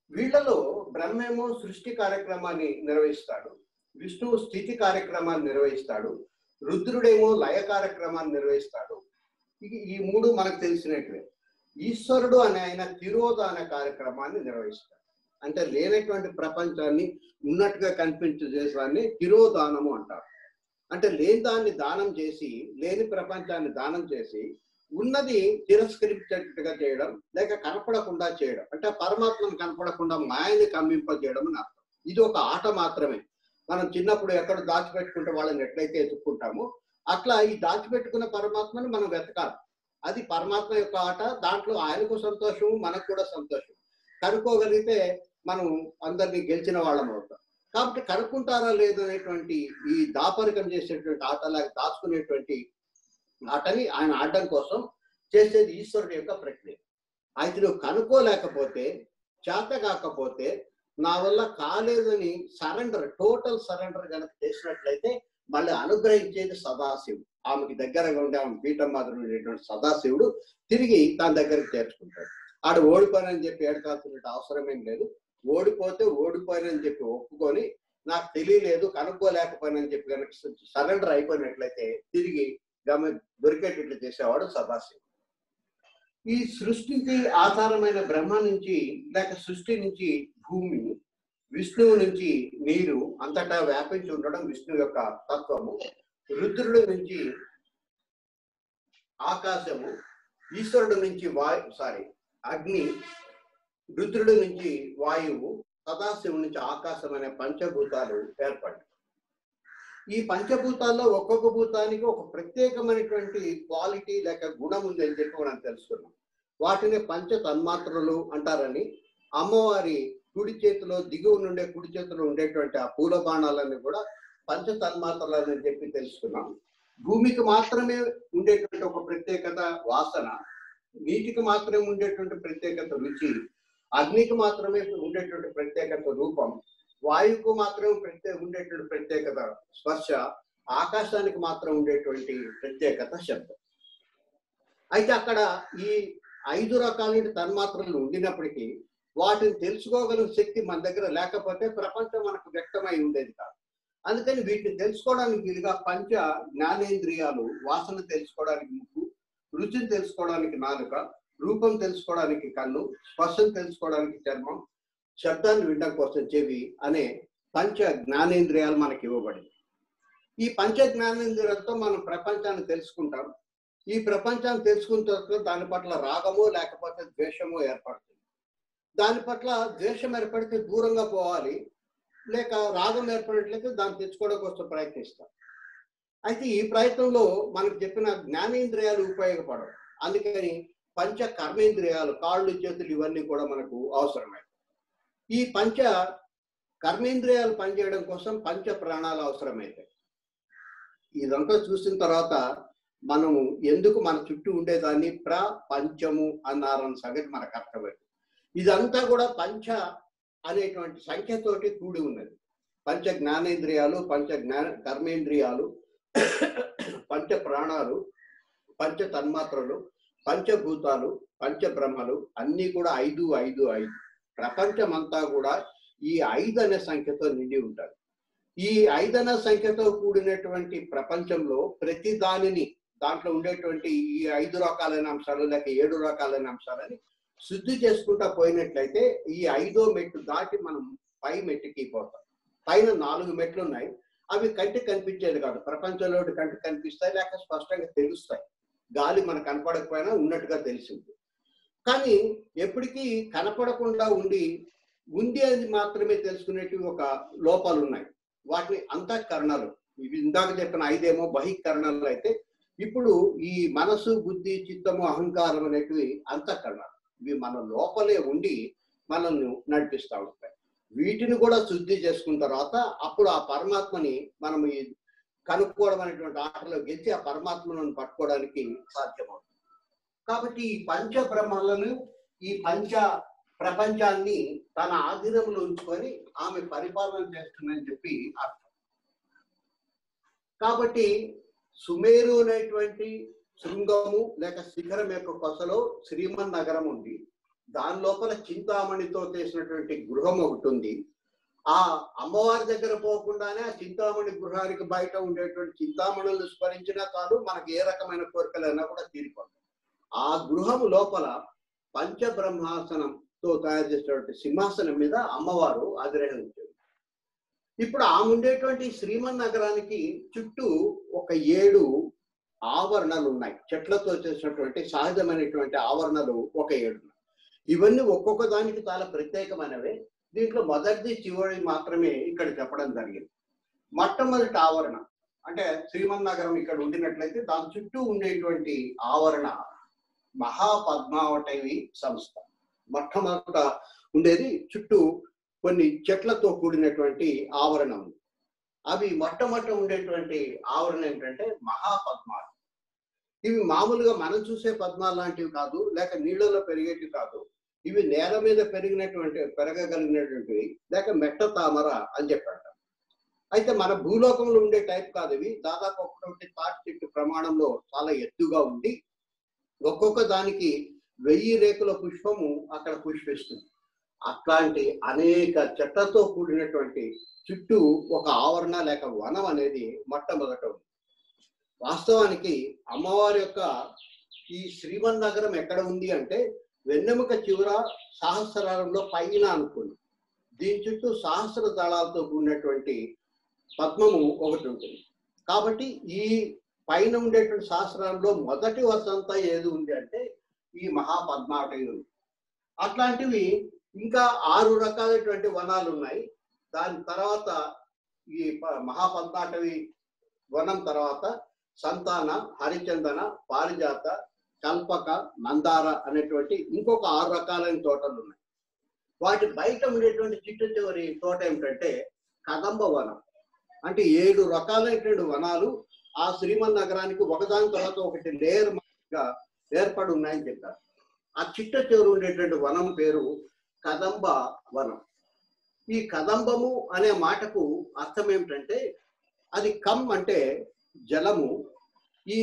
వీళ్ళలో బ్రహ్మేమో సృష్టి కార్యక్రమాన్ని నిర్వహిస్తాడు విష్ణువు స్థితి కార్యక్రమాన్ని నిర్వహిస్తాడు రుద్రుడేమో లయ కార్యక్రమాన్ని నిర్వహిస్తాడు ఇక ఈ మూడు మనకు తెలిసినట్లే ఈశ్వరుడు అనే ఆయన తిరోధాన కార్యక్రమాన్ని నిర్వహిస్తాడు అంటే లేనటువంటి ప్రపంచాన్ని ఉన్నట్టుగా కనిపించేదాన్ని తిరోధానము అంటారు అంటే లేని దాన్ని దానం చేసి లేని ప్రపంచాన్ని దానం చేసి ఉన్నది తిరస్కరించేట్టుగా చేయడం లేక కనపడకుండా చేయడం అంటే పరమాత్మను కనపడకుండా మాయని కమ్మింపజేయడం అని అర్థం ఇది ఒక ఆట మాత్రమే మనం చిన్నప్పుడు ఎక్కడ దాచిపెట్టుకుంటే వాళ్ళని ఎట్లయితే ఎత్తుక్కుంటామో అట్లా ఈ దాచిపెట్టుకున్న పరమాత్మని మనం వెతకాలి అది పరమాత్మ యొక్క ఆట దాంట్లో ఆయనకు సంతోషం మనకు కూడా సంతోషం కనుక్కోగలిగితే మనం అందరినీ గెలిచిన వాళ్ళం అవుతాం కాబట్టి కనుక్కుంటారా లేదు అనేటువంటి ఈ దాపరికం చేసేటువంటి ఆటలాగా దాచుకునేటువంటి ఆటని ఆయన ఆడడం కోసం చేసేది ఈశ్వరుడు యొక్క ప్రక్రియ అయితే నువ్వు కనుక్కోలేకపోతే చేత కాకపోతే నా వల్ల కాలేదని సరెండర్ టోటల్ సరెండర్ కనుక చేసినట్లయితే మళ్ళీ అనుగ్రహించేది సదాశివుడు ఆమెకి దగ్గరగా ఉండే ఆమె పీఠం మాదిరి ఉండేటువంటి సదాశివుడు తిరిగి తన దగ్గరికి చేర్చుకుంటాడు ఆడు ఓడిపోయానని చెప్పి ఏడకాల్సిన అవసరమేం లేదు ఓడిపోతే ఓడిపోయానని చెప్పి ఒప్పుకొని నాకు తెలియలేదు కనుక్కోలేకపోయానని చెప్పి కనుక సరెండర్ అయిపోయినట్లయితే తిరిగి గమ దొరికేటట్లు చేసేవాడు సదాశివుడు ఈ సృష్టికి ఆధారమైన బ్రహ్మ నుంచి లేక సృష్టి నుంచి భూమి విష్ణువు నుంచి నీరు అంతటా వ్యాపించి ఉండడం విష్ణువు యొక్క తత్వము రుద్రుడి నుంచి ఆకాశము ఈశ్వరుడు నుంచి వాయు సారీ అగ్ని రుద్రుడి నుంచి వాయువు సదాశివుడి నుంచి ఆకాశం అనే పంచభూతాలు ఏర్పడ్డాయి ఈ పంచభూతాల్లో ఒక్కొక్క భూతానికి ఒక ప్రత్యేకమైనటువంటి క్వాలిటీ లేక గుణం ఉంది అని చెప్పి మనం తెలుసుకున్నాం వాటిని పంచ తన్మాత్రలు అంటారని అమ్మవారి కుడి చేతిలో దిగువ నుండే కుడి చేతిలో ఉండేటువంటి ఆ పూల బాణాలన్నీ కూడా పంచ తన్మాత్రలు అని చెప్పి తెలుసుకున్నాం భూమికి మాత్రమే ఉండేటువంటి ఒక ప్రత్యేకత వాసన నీటికి మాత్రమే ఉండేటువంటి ప్రత్యేకత రుచి అగ్నికి మాత్రమే ఉండేటువంటి ప్రత్యేకత రూపం వాయువుకు మాత్రమే ప్రత్యేక ఉండేటువంటి ప్రత్యేకత స్పర్శ ఆకాశానికి మాత్రం ఉండేటువంటి ప్రత్యేకత శబ్దం అయితే అక్కడ ఈ ఐదు రకాలైన తన్మాత్రలు ఉండినప్పటికీ వాటిని తెలుసుకోగలిగిన శక్తి మన దగ్గర లేకపోతే ప్రపంచం మనకు వ్యక్తమై ఉండేది కాదు అందుకని వీటిని తెలుసుకోవడానికి వీలుగా పంచ జ్ఞానేంద్రియాలు వాసన తెలుసుకోవడానికి ముక్కు రుచిని తెలుసుకోవడానికి నాలుక రూపం తెలుసుకోవడానికి కన్ను స్పర్శను తెలుసుకోవడానికి చర్మం శబ్దాన్ని వినడం కోసం చెవి అనే పంచ జ్ఞానేంద్రియాలు మనకి ఇవ్వబడింది ఈ పంచ జ్ఞానేంద్రియాలతో మనం ప్రపంచాన్ని తెలుసుకుంటాం ఈ ప్రపంచాన్ని తెలుసుకున్న తర్వాత దాని పట్ల రాగమో లేకపోతే ద్వేషమో ఏర్పడుతుంది దాని పట్ల ద్వేషం ఏర్పడితే దూరంగా పోవాలి లేక రాగం ఏర్పడినట్లయితే దాన్ని తెచ్చుకోవడం కోసం ప్రయత్నిస్తాం అయితే ఈ ప్రయత్నంలో మనకు చెప్పిన జ్ఞానేంద్రియాలు ఉపయోగపడవు అందుకని పంచ కర్మేంద్రియాలు కాళ్ళు చేతులు ఇవన్నీ కూడా మనకు అవసరమే ఈ పంచ కర్మేంద్రియాలు పనిచేయడం కోసం పంచ ప్రాణాలు అవసరమైతాయి ఇదంతా చూసిన తర్వాత మనము ఎందుకు మన చుట్టూ ఉండేదాన్ని ప్రపంచము అన్నారన్న సంగతి మనకు అర్థమైంది ఇదంతా కూడా పంచ అనేటువంటి సంఖ్యతోటి కూడి ఉన్నది పంచ జ్ఞానేంద్రియాలు పంచ జ్ఞాన కర్మేంద్రియాలు పంచ ప్రాణాలు పంచ తన్మాత్రలు పంచభూతాలు పంచ బ్రహ్మలు అన్నీ కూడా ఐదు ఐదు ఐదు ప్రపంచమంతా కూడా ఈ ఐదు అనే సంఖ్యతో నిండి ఉంటారు ఈ ఐదన సంఖ్యతో కూడినటువంటి ప్రపంచంలో ప్రతి దానిని దాంట్లో ఉండేటువంటి ఈ ఐదు రకాలైన అంశాలు లేక ఏడు రకాలైన అంశాలని శుద్ధి చేసుకుంటా పోయినట్లయితే ఈ ఐదో మెట్టు దాటి మనం పై మెట్టుకి పోతాం పైన నాలుగు మెట్లు ఉన్నాయి అవి కంటికి కనిపించేది కాదు ప్రపంచంలో కంటికి కనిపిస్తాయి లేక స్పష్టంగా తెలుస్తాయి గాలి మనకు కనపడకపోయినా ఉన్నట్టుగా తెలిసింది కానీ ఎప్పటికీ కనపడకుండా ఉండి ఉంది అని మాత్రమే తెలుసుకునేటివి ఒక లోపాలు ఉన్నాయి వాటిని అంతఃకరణాలు ఇవి ఇందాక చెప్పిన ఐదేమో బహికరణాలు అయితే ఇప్పుడు ఈ మనసు బుద్ధి చిత్తము అహంకారం అనేటివి అంతఃకరణాలు ఇవి మన లోపలే ఉండి మనల్ని నడిపిస్తూ ఉంటాయి వీటిని కూడా శుద్ధి చేసుకున్న తర్వాత అప్పుడు ఆ పరమాత్మని మనం ఈ కనుక్కోవడం అనేటువంటి ఆటలో గెలిచి ఆ పరమాత్మను పట్టుకోవడానికి సాధ్యమవుతుంది కాబట్టి ఈ పంచ బ్రహ్మలను ఈ పంచ ప్రపంచాన్ని తన ఆధీనంలో ఉంచుకొని ఆమె పరిపాలన చేస్తుందని చెప్పి అర్థం కాబట్టి సుమేరు అనేటువంటి శృంగము లేక శిఖరం యొక్క కొసలో శ్రీమన్ నగరం ఉంది దాని లోపల చింతామణితో చేసినటువంటి గృహం ఒకటి ఉంది ఆ అమ్మవారి దగ్గర పోకుండానే ఆ చింతామణి గృహానికి బయట ఉండేటువంటి చింతామణులను స్మరించినా కాదు మనకి ఏ రకమైన కోరికలైనా కూడా తీరిపోతాయి ఆ గృహం లోపల పంచబ్రహ్మాసనంతో తయారు చేసినటువంటి సింహాసనం మీద అమ్మవారు ఆగ్రహించారు ఇప్పుడు ఆమె ఉండేటువంటి శ్రీమన్ నగరానికి చుట్టూ ఒక ఏడు ఆవరణలు ఉన్నాయి చెట్లతో చేసినటువంటి సహజమైనటువంటి ఆవరణలు ఒక ఏడు ఉన్నాయి. ఇవన్నీ ఒక్కొక్క దానికి చాలా ప్రత్యేకమైనవే దీంట్లో మొదటిది చివరి మాత్రమే ఇక్కడ చెప్పడం జరిగింది మొట్టమొదటి ఆవరణ అంటే శ్రీమన్ నగరం ఇక్కడ ఉండినట్లయితే దాని చుట్టూ ఉండేటువంటి ఆవరణ మహాపద్మావటవి సంస్థ మొట్టమొదట ఉండేది చుట్టూ కొన్ని చెట్లతో కూడినటువంటి ఆవరణ ఉంది అవి మొట్టమొదట ఉండేటువంటి ఆవరణ ఏంటంటే మహాపద్మాలు ఇవి మామూలుగా మనం చూసే పద్మాలు లాంటివి కాదు లేక నీళ్ళలో పెరిగేటివి కాదు ఇవి నేల మీద పెరిగినటువంటి పెరగగలిగినటువంటివి లేక మెట్ట తామర అని చెప్పాడు అయితే మన భూలోకంలో ఉండే టైప్ కాదు ఇవి దాదాపు ఒకటి తాటి చెట్టు ప్రమాణంలో చాలా ఎత్తుగా ఉండి ఒక్కొక్క దానికి వెయ్యి రేకుల పుష్పము అక్కడ పుష్పిస్తుంది అట్లాంటి అనేక చెట్లతో కూడినటువంటి చుట్టూ ఒక ఆవరణ లేక వనం అనేది మొట్టమొదట ఉంది వాస్తవానికి అమ్మవారి యొక్క ఈ శ్రీమన్నగరం ఎక్కడ ఉంది అంటే వెన్నెముక చివర సహస్రారంలో పైన అనుకుంది దీని చుట్టూ సహస్ర దళాలతో కూడినటువంటి పద్మము ఒకటి ఉంటుంది కాబట్టి ఈ పైన ఉండేటువంటి సహస్రంలో మొదటి వసంత ఏది ఉంది అంటే ఈ మహాపద్మావటి ఉంది అట్లాంటివి ఇంకా ఆరు రకాలైనటువంటి వనాలు ఉన్నాయి దాని తర్వాత ఈ ప- మహాపద్మాటవి వనం తర్వాత సంతాన హరిచందన పారిజాత కల్పక మందార అనేటువంటి ఇంకొక ఆరు రకాలైన తోటలు ఉన్నాయి వాటి బయట ఉండేటువంటి చిట్ట చివరి తోట ఏమిటంటే కదంబ వనం అంటే ఏడు రకాలైనటువంటి వనాలు ఆ శ్రీమన్ నగరానికి ఒకదాని తర్వాత ఒకటి లేయర్ గా ఏర్పడి ఉన్నాయని చెప్పారు ఆ చిట్ట చివరి ఉండేటువంటి వనం పేరు కదంబ వనం ఈ కదంబము అనే మాటకు అర్థం ఏమిటంటే అది కమ్ అంటే జలము ఈ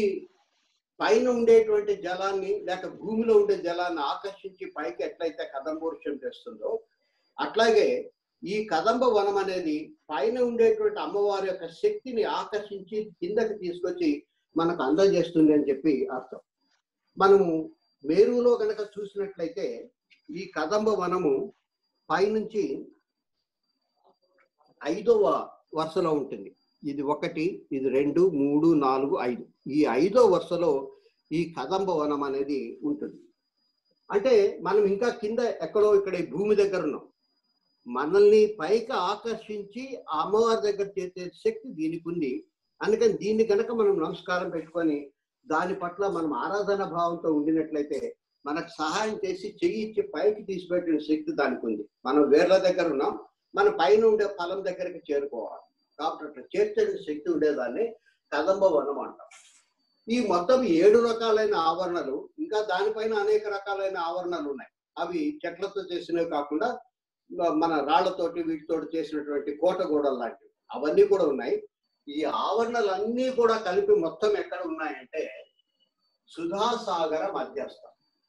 పైన ఉండేటువంటి జలాన్ని లేక భూమిలో ఉండే జలాన్ని ఆకర్షించి పైకి ఎట్లయితే కదంబోర్షం చేస్తుందో అట్లాగే ఈ కదంబ వనం అనేది పైన ఉండేటువంటి అమ్మవారి యొక్క శక్తిని ఆకర్షించి కిందకి తీసుకొచ్చి మనకు అందజేస్తుంది అని చెప్పి అర్థం మనము మేరులో కనుక చూసినట్లయితే ఈ కదంబ వనము పైనుంచి ఐదవ వరుసలో ఉంటుంది ఇది ఒకటి ఇది రెండు మూడు నాలుగు ఐదు ఈ ఐదో వరుసలో ఈ కదంబ వనం అనేది ఉంటుంది అంటే మనం ఇంకా కింద ఎక్కడో ఇక్కడ ఈ భూమి దగ్గర ఉన్నాం మనల్ని పైకి ఆకర్షించి ఆ అమ్మవారి దగ్గర చేసే శక్తి దీనికి ఉంది అందుకని దీన్ని కనుక మనం నమస్కారం పెట్టుకొని దాని పట్ల మనం ఆరాధన భావంతో ఉండినట్లయితే మనకు సహాయం చేసి చెయ్యి ఇచ్చి పైకి తీసిపెట్టిన శక్తి దానికి ఉంది మనం వేర్ల దగ్గర ఉన్నాం మన పైన ఉండే ఫలం దగ్గరికి చేరుకోవాలి కాబట్టి అట్లా చేర్చే శక్తి ఉండేదాన్ని కదంబ వనం అంటాం ఈ మొత్తం ఏడు రకాలైన ఆవరణలు ఇంకా దానిపైన అనేక రకాలైన ఆవరణలు ఉన్నాయి అవి చెట్లతో చేసినవి కాకుండా మన రాళ్లతోటి వీటితోటి చేసినటువంటి కోట గోడలు లాంటివి అవన్నీ కూడా ఉన్నాయి ఈ ఆవరణలన్నీ కూడా కలిపి మొత్తం ఎక్కడ ఉన్నాయంటే సుధాసాగర మధ్యస్థ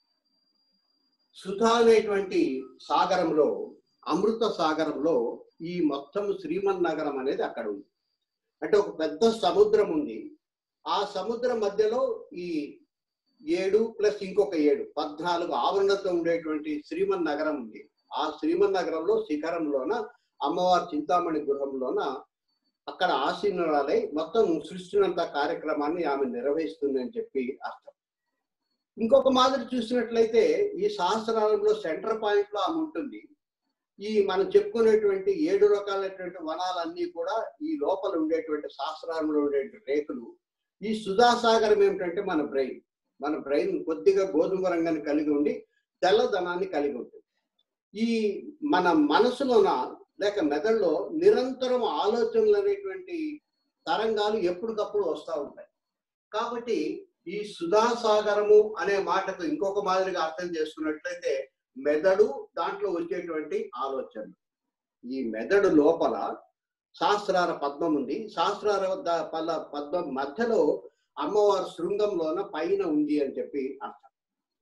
సుధా అనేటువంటి సాగరంలో అమృత సాగరంలో ఈ మొత్తం శ్రీమన్ నగరం అనేది అక్కడ ఉంది అంటే ఒక పెద్ద సముద్రం ఉంది ఆ సముద్రం మధ్యలో ఈ ఏడు ప్లస్ ఇంకొక ఏడు పద్నాలుగు ఆవరణతో ఉండేటువంటి శ్రీమన్ నగరం ఉంది ఆ శ్రీమన్ నగరంలో శిఖరంలోన అమ్మవారి చింతామణి గృహంలోన అక్కడ ఆసీనురాలై మొత్తం సృష్టినంత కార్యక్రమాన్ని ఆమె నిర్వహిస్తుంది అని చెప్పి అర్థం ఇంకొక మాదిరి చూసినట్లయితే ఈ సహస్రాలంలో సెంటర్ పాయింట్ లో ఆమె ఉంటుంది ఈ మనం చెప్పుకునేటువంటి ఏడు రకాలైనటువంటి వనాలన్నీ కూడా ఈ లోపల ఉండేటువంటి సహస్రాలంలో ఉండేటువంటి రేకులు ఈ సుధాసాగరం ఏమిటంటే మన బ్రెయిన్ మన బ్రెయిన్ కొద్దిగా గోధుమ రంగాన్ని కలిగి ఉండి తెల్లదనాన్ని కలిగి ఉంటుంది ఈ మన మనసులోన లేక మెదడులో నిరంతరం ఆలోచనలు అనేటువంటి తరంగాలు ఎప్పటికప్పుడు వస్తూ ఉంటాయి కాబట్టి ఈ సుధాసాగరము అనే మాటకు ఇంకొక మాదిరిగా అర్థం చేసుకున్నట్లయితే మెదడు దాంట్లో వచ్చేటువంటి ఆలోచన ఈ మెదడు లోపల శాస్త్రార పద్మం ఉంది శాస్త్రార ద- పల పద్మం మధ్యలో అమ్మవారి శృంగంలోన పైన ఉంది అని చెప్పి అర్థం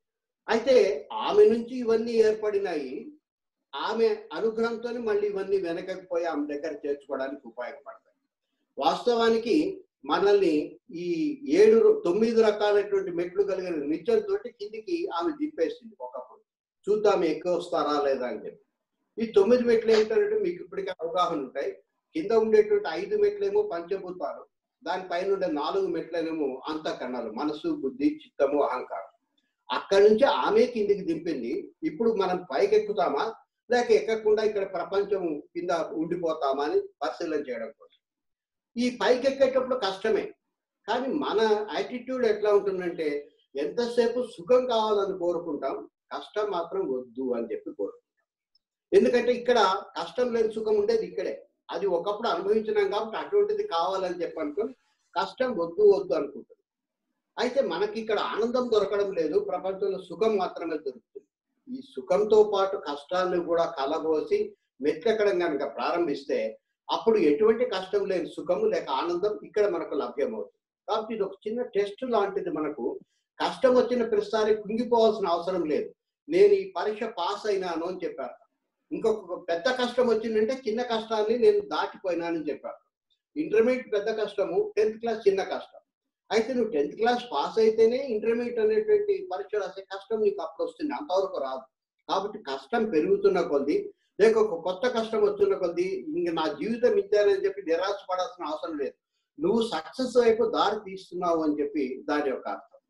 అయితే ఆమె నుంచి ఇవన్నీ ఏర్పడినాయి ఆమె అనుగ్రహంతో మళ్ళీ ఇవన్నీ వెనకకి పోయి ఆమె దగ్గర చేర్చుకోవడానికి ఉపయోగపడతాయి వాస్తవానికి మనల్ని ఈ ఏడు తొమ్మిది రకాలైనటువంటి మెట్లు కలిగిన నిత్యంతో కిందికి ఆమె దింపేసింది ఒకప్పుడు చూద్దాం ఎక్కువ వస్తారా లేదా అని చెప్పి ఈ తొమ్మిది మెట్లు ఏంటంటే మీకు ఇప్పటికే అవగాహన ఉంటాయి కింద ఉండేటువంటి ఐదు మెట్లేమో పంచభూతాలు దానిపైన ఉండే నాలుగు మెట్లనేమో అంతఃకరణాలు మనసు బుద్ధి చిత్తము అహంకారం అక్కడి నుంచి ఆమె కిందికి దింపింది ఇప్పుడు మనం పైకి ఎక్కుతామా లేక ఎక్కకుండా ఇక్కడ ప్రపంచం కింద ఉండిపోతామా అని పరిశీలన చేయడం కోసం ఈ పైకి ఎక్కేటప్పుడు కష్టమే కానీ మన యాటిట్యూడ్ ఎట్లా ఉంటుందంటే ఎంతసేపు సుఖం కావాలని కోరుకుంటాం కష్టం మాత్రం వద్దు అని చెప్పి కోరుకుంటాం ఎందుకంటే ఇక్కడ కష్టం లేని సుఖం ఉండేది ఇక్కడే అది ఒకప్పుడు అనుభవించినాం కాబట్టి అటువంటిది కావాలని చెప్పి అనుకుని కష్టం వద్దు వద్దు అనుకుంటుంది అయితే మనకి ఇక్కడ ఆనందం దొరకడం లేదు ప్రపంచంలో సుఖం మాత్రమే దొరుకుతుంది ఈ సుఖంతో పాటు కష్టాలను కూడా కలబోసి మెట్లెక్కడం కనుక ప్రారంభిస్తే అప్పుడు ఎటువంటి కష్టం లేని సుఖము లేక ఆనందం ఇక్కడ మనకు లభ్యమవుతుంది కాబట్టి ఇది ఒక చిన్న టెస్ట్ లాంటిది మనకు కష్టం వచ్చిన ప్రతిసారి కుంగిపోవాల్సిన అవసరం లేదు నేను ఈ పరీక్ష పాస్ అయినాను అని చెప్పారు ఇంకొక పెద్ద కష్టం వచ్చిందంటే చిన్న కష్టాన్ని నేను దాటిపోయినానని చెప్పారు ఇంటర్మీడియట్ పెద్ద కష్టము టెన్త్ క్లాస్ చిన్న కష్టం అయితే నువ్వు టెన్త్ క్లాస్ పాస్ అయితేనే ఇంటర్మీడియట్ అనేటువంటి పరీక్ష రాసే కష్టం నీకు అప్పుడు వస్తుంది అంతవరకు రాదు కాబట్టి కష్టం పెరుగుతున్న కొద్ది లేక ఒక కొత్త కష్టం వస్తున్న కొద్ది ఇంక నా జీవితం ఇద్దానని చెప్పి నిరాశపడాల్సిన అవసరం లేదు నువ్వు సక్సెస్ వైపు దారి తీస్తున్నావు అని చెప్పి దాని యొక్క అర్థం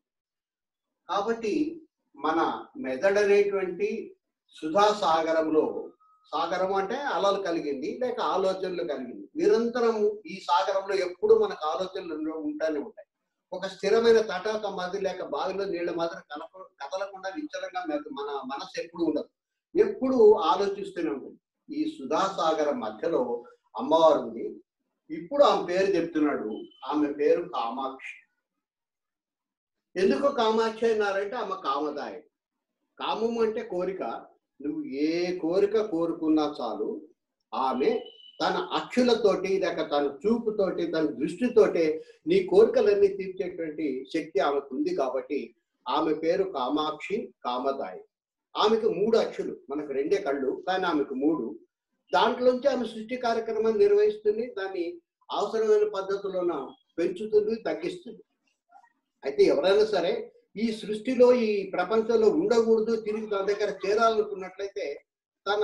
కాబట్టి మన మెదడు అనేటువంటి సుధా సాగరంలో సాగరం అంటే అలలు కలిగింది లేక ఆలోచనలు కలిగింది నిరంతరం ఈ సాగరంలో ఎప్పుడు మనకు ఆలోచనలు ఉంటానే ఉంటాయి ఒక స్థిరమైన తటాక మది లేక బావిలో నీళ్ళ మాత్రం కలప కదలకుండా నిశ్చలంగా మెద- మన మనసు ఎప్పుడు ఉండదు ఎప్పుడు ఆలోచిస్తూనే ఉంటుంది ఈ సుధాసాగరం మధ్యలో అమ్మవారు ఉంది ఇప్పుడు ఆమె పేరు చెప్తున్నాడు ఆమె పేరు కామాక్షి ఎందుకు కామాక్షి అన్నారంటే ఆమె కామదాయి కామం అంటే కోరిక నువ్వు ఏ కోరిక కోరుకున్నా చాలు ఆమె తన అక్షులతోటి లేక తన చూపుతోటి తన దృష్టితోటే నీ కోరికలన్నీ తీర్చేటువంటి శక్తి ఆమెకు ఉంది కాబట్టి ఆమె పేరు కామాక్షి కామదాయి ఆమెకు మూడు అక్షులు మనకు రెండే కళ్ళు కానీ ఆమెకు మూడు దాంట్లోంచి ఆమె సృష్టి కార్యక్రమాన్ని నిర్వహిస్తుంది దాన్ని అవసరమైన పద్ధతిలోన పెంచుతుంది తగ్గిస్తుంది అయితే ఎవరైనా సరే ఈ సృష్టిలో ఈ ప్రపంచంలో ఉండకూడదు తిరిగి తన దగ్గర చేరాలనుకున్నట్లయితే తన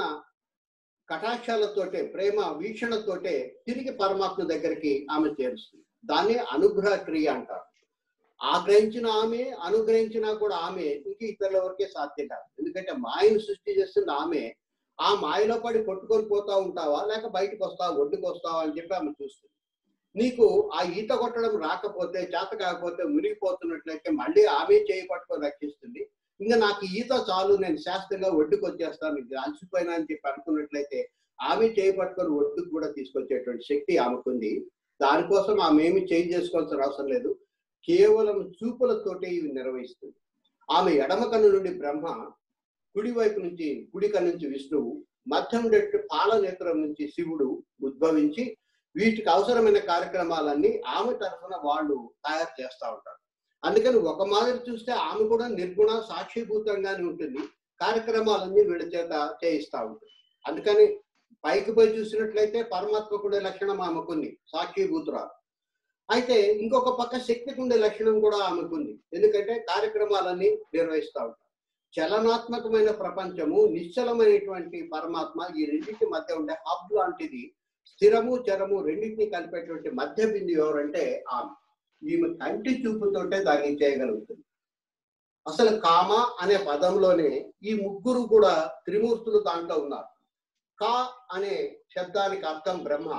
కటాక్షాలతోటే ప్రేమ వీక్షణతోటే తిరిగి పరమాత్మ దగ్గరికి ఆమె చేరుస్తుంది దాన్ని అనుగ్రహ క్రియ అంటారు ఆగ్రహించిన ఆమె అనుగ్రహించినా కూడా ఆమె ఇంక ఇతరుల వరకే సాధ్యం కాదు ఎందుకంటే మాయను సృష్టి చేస్తున్న ఆమె ఆ మాయలో పడి కొట్టుకొని పోతా ఉంటావా లేక బయటకు వస్తావా ఒడ్డుకు వస్తావా అని చెప్పి ఆమె చూస్తుంది నీకు ఆ ఈత కొట్టడం రాకపోతే చేత కాకపోతే మునిగిపోతున్నట్లయితే మళ్ళీ ఆమె చేయి పట్టుకొని రక్షిస్తుంది ఇంకా నాకు ఈత చాలు నేను శాస్త్రంగా ఒడ్డుకు వచ్చేస్తాను ఇది అలసిపోయినా అని చెప్పి అనుకున్నట్లయితే ఆమె చేయి పట్టుకొని ఒడ్డుకు కూడా తీసుకొచ్చేటువంటి శక్తి ఆమెకుంది దానికోసం ఆమె ఏమి చేంజ్ చేసుకోవాల్సిన అవసరం లేదు కేవలం చూపులతోటే ఇవి నిర్వహిస్తుంది ఆమె ఎడమ కన్ను నుండి బ్రహ్మ కుడి వైపు నుంచి కుడి కన్ను నుంచి విష్ణువు మధ్యం ఉండేట్టు పాల నేత్రం నుంచి శివుడు ఉద్భవించి వీటికి అవసరమైన కార్యక్రమాలన్నీ ఆమె తరఫున వాళ్ళు తయారు చేస్తూ ఉంటారు అందుకని ఒక మాదిరి చూస్తే ఆమె కూడా నిర్గుణ సాక్షిభూతంగానే ఉంటుంది కార్యక్రమాలన్నీ వీళ్ళ చేత చేయిస్తూ ఉంటుంది అందుకని పైకి పోయి చూసినట్లయితే పరమాత్మ కూడా లక్షణం ఆమెకుంది సాక్షిభూతురాలు అయితే ఇంకొక పక్క శక్తికి ఉండే లక్షణం కూడా ఆమెకుంది ఎందుకంటే కార్యక్రమాలన్నీ నిర్వహిస్తూ ఉంటారు చలనాత్మకమైన ప్రపంచము నిశ్చలమైనటువంటి పరమాత్మ ఈ రెండింటి మధ్య ఉండే హబ్ లాంటిది స్థిరము చరము రెండింటిని కలిపేటువంటి మధ్య బిందు ఎవరంటే ఆమె ఈమె కంటి చూపుతోటే దాన్ని చేయగలుగుతుంది అసలు కామ అనే పదంలోనే ఈ ముగ్గురు కూడా త్రిమూర్తులు దాంట్లో ఉన్నారు కా అనే శబ్దానికి అర్థం బ్రహ్మ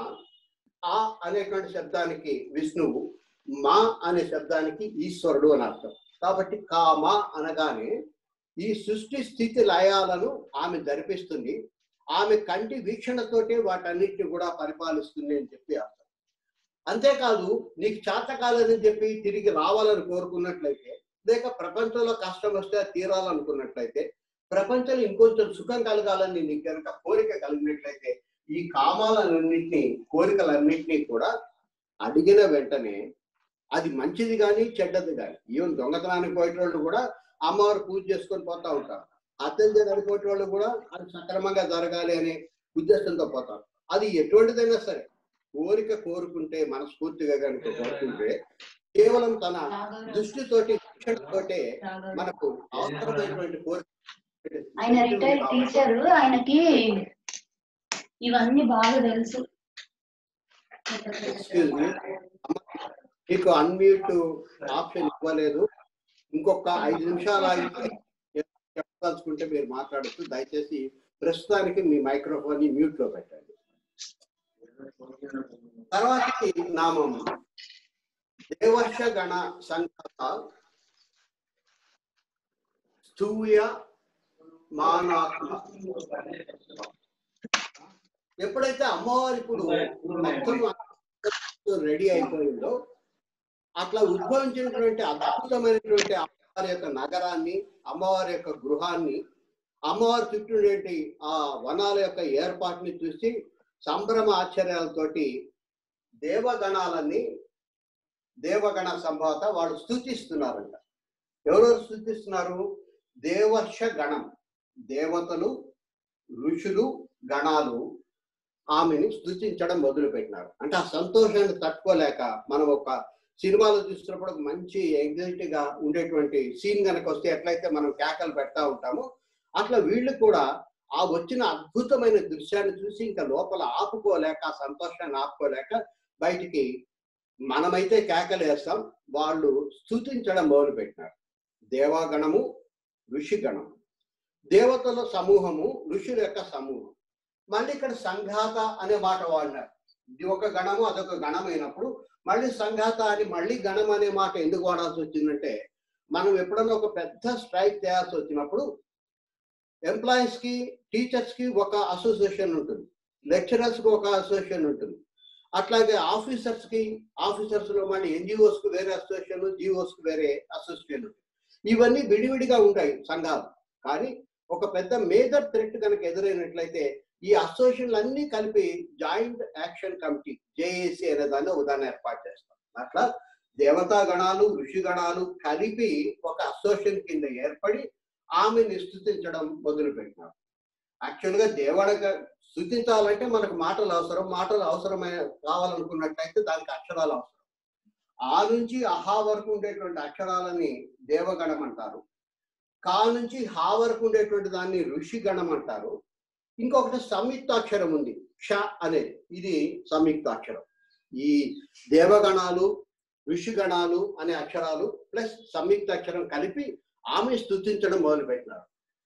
ఆ అనేటువంటి శబ్దానికి విష్ణువు మా అనే శబ్దానికి ఈశ్వరుడు అని అర్థం కాబట్టి కామ అనగానే ఈ సృష్టి స్థితి లయాలను ఆమె జరిపిస్తుంది ఆమె కంటి వీక్షణతోటే వాటన్నిటిని కూడా పరిపాలిస్తుంది అని చెప్పి అర్థం అంతేకాదు నీకు చేత కాలేదని చెప్పి తిరిగి రావాలని కోరుకున్నట్లయితే లేక ప్రపంచంలో కష్టం వస్తే అది తీరాలనుకున్నట్లయితే ప్రపంచంలో ఇంకొంచెం సుఖం కలగాలని నీకు కనుక కోరిక కలిగినట్లయితే ఈ కామాలన్నింటినీ కోరికలన్నింటినీ కూడా అడిగిన వెంటనే అది మంచిది కానీ చెడ్డది కానీ ఈవెన్ దొంగతనానికి పోయేటోళ్ళు కూడా అమ్మవారు పూజ చేసుకొని పోతా ఉంటారు అత్యంత చనిపోయే వాళ్ళు కూడా అది సక్రమంగా జరగాలి అనే ఉద్దేశంతో పోతారు అది ఎటువంటిదైనా సరే కోరిక కోరుకుంటే మనస్ఫూర్తిగా కనుక కోరుకుంటే కేవలం తన దృష్టితోటి శిక్షణతోటే మనకు అవసరమైనటువంటి కోరిక ఆయన రిటైర్డ్ టీచర్ ఆయనకి ఇవన్నీ బాగా తెలుసు ఎక్స్క్యూజ్ మీ మీకు అన్మ్యూట్ ఆప్షన్ ఇవ్వలేదు ఇంకొక ఐదు నిమిషాలు ఆగి చెప్పదలుచుకుంటే మీరు మాట్లాడుతూ దయచేసి ప్రస్తుతానికి మీ మైక్రోఫోన్ ని మ్యూట్ లో పెట్టండి తర్వాతకి నామం దేవర్ష గణ సంఘ స్థూయ మానాత్మ ఎప్పుడైతే అమ్మవారు ఇప్పుడు మొత్తం రెడీ అయిపోయిందో అట్లా ఉద్భవించినటువంటి అద్భుతమైనటువంటి అమ్మవారి యొక్క నగరాన్ని అమ్మవారి యొక్క గృహాన్ని అమ్మవారి చుట్టూ ఉండేటి ఆ వనాల యొక్క ఏర్పాటుని చూసి సంభ్రమ ఆశ్చర్యాలతోటి దేవగణాలన్నీ దేవగణ సంభావత వాళ్ళు స్థుతిస్తున్నారంట ఎవరెవరు స్థుతిస్తున్నారు దేవర్ష గణం దేవతలు ఋషులు గణాలు ఆమెని స్థుతించడం మొదలు పెట్టినారు అంటే ఆ సంతోషాన్ని తట్టుకోలేక మనం ఒక సినిమాలో చూస్తున్నప్పుడు ఒక మంచి ఎగ్జైట్ గా ఉండేటువంటి సీన్ కనుక వస్తే ఎట్లయితే మనం కేకలు పెడతా ఉంటామో అట్లా వీళ్ళు కూడా ఆ వచ్చిన అద్భుతమైన దృశ్యాన్ని చూసి ఇంకా లోపల ఆపుకోలేక ఆ సంతోషాన్ని ఆపుకోలేక బయటికి మనమైతే కేకలు వేస్తాం వాళ్ళు స్థుతించడం మొదలు పెట్టినారు దేవగణము ఋషిగణము దేవతల సమూహము ఋషుల యొక్క సమూహం మళ్ళీ ఇక్కడ సంఘాత అనే మాట వాడినారు ఇది ఒక గణము అదొక గణం అయినప్పుడు మళ్ళీ సంఘాత అని మళ్ళీ గణం అనే మాట ఎందుకు వాడాల్సి వచ్చిందంటే మనం ఎప్పుడన్నా ఒక పెద్ద స్ట్రైక్ చేయాల్సి వచ్చినప్పుడు ఎంప్లాయీస్ కి టీచర్స్ కి ఒక అసోసియేషన్ ఉంటుంది లెక్చరర్స్ కి ఒక అసోసియేషన్ ఉంటుంది అట్లాగే ఆఫీసర్స్ కి ఆఫీసర్స్ లో మళ్ళీ ఎన్జిఓస్ కి వేరే అసోసియేషన్ జిఓస్ కి వేరే అసోసియేషన్ ఉంటుంది ఇవన్నీ విడివిడిగా ఉంటాయి సంఘాలు కానీ ఒక పెద్ద మేజర్ థ్రెట్ కనుక ఎదురైనట్లయితే ఈ అసోసియేషన్లు అన్ని కలిపి జాయింట్ యాక్షన్ కమిటీ జేఏసీ అనే దాన్ని ఉదాహరణ ఏర్పాటు చేస్తాం అట్లా దేవతా గణాలు ఋషి గణాలు కలిపి ఒక అసోసియేషన్ కింద ఏర్పడి ఆమెని స్థుతించడం మొదలు పెట్టినారు యాక్చువల్ గా దేవడ స్థుతించాలంటే మనకు మాటలు అవసరం మాటలు అవసరమైన కావాలనుకున్నట్లయితే దానికి అక్షరాలు అవసరం ఆ నుంచి అహా వరకు ఉండేటువంటి అక్షరాలని దేవగణం అంటారు కా నుంచి హా వరకు ఉండేటువంటి దాన్ని ఋషిగణం అంటారు ఇంకొకటి సంయుక్తాక్షరం ఉంది క్ష అనేది ఇది సంయుక్తాక్షరం ఈ దేవగణాలు ఋషిగణాలు అనే అక్షరాలు ప్లస్ సంయుక్తాక్షరం కలిపి ఆమె స్థుతించడం మొదలుపెట్టినారు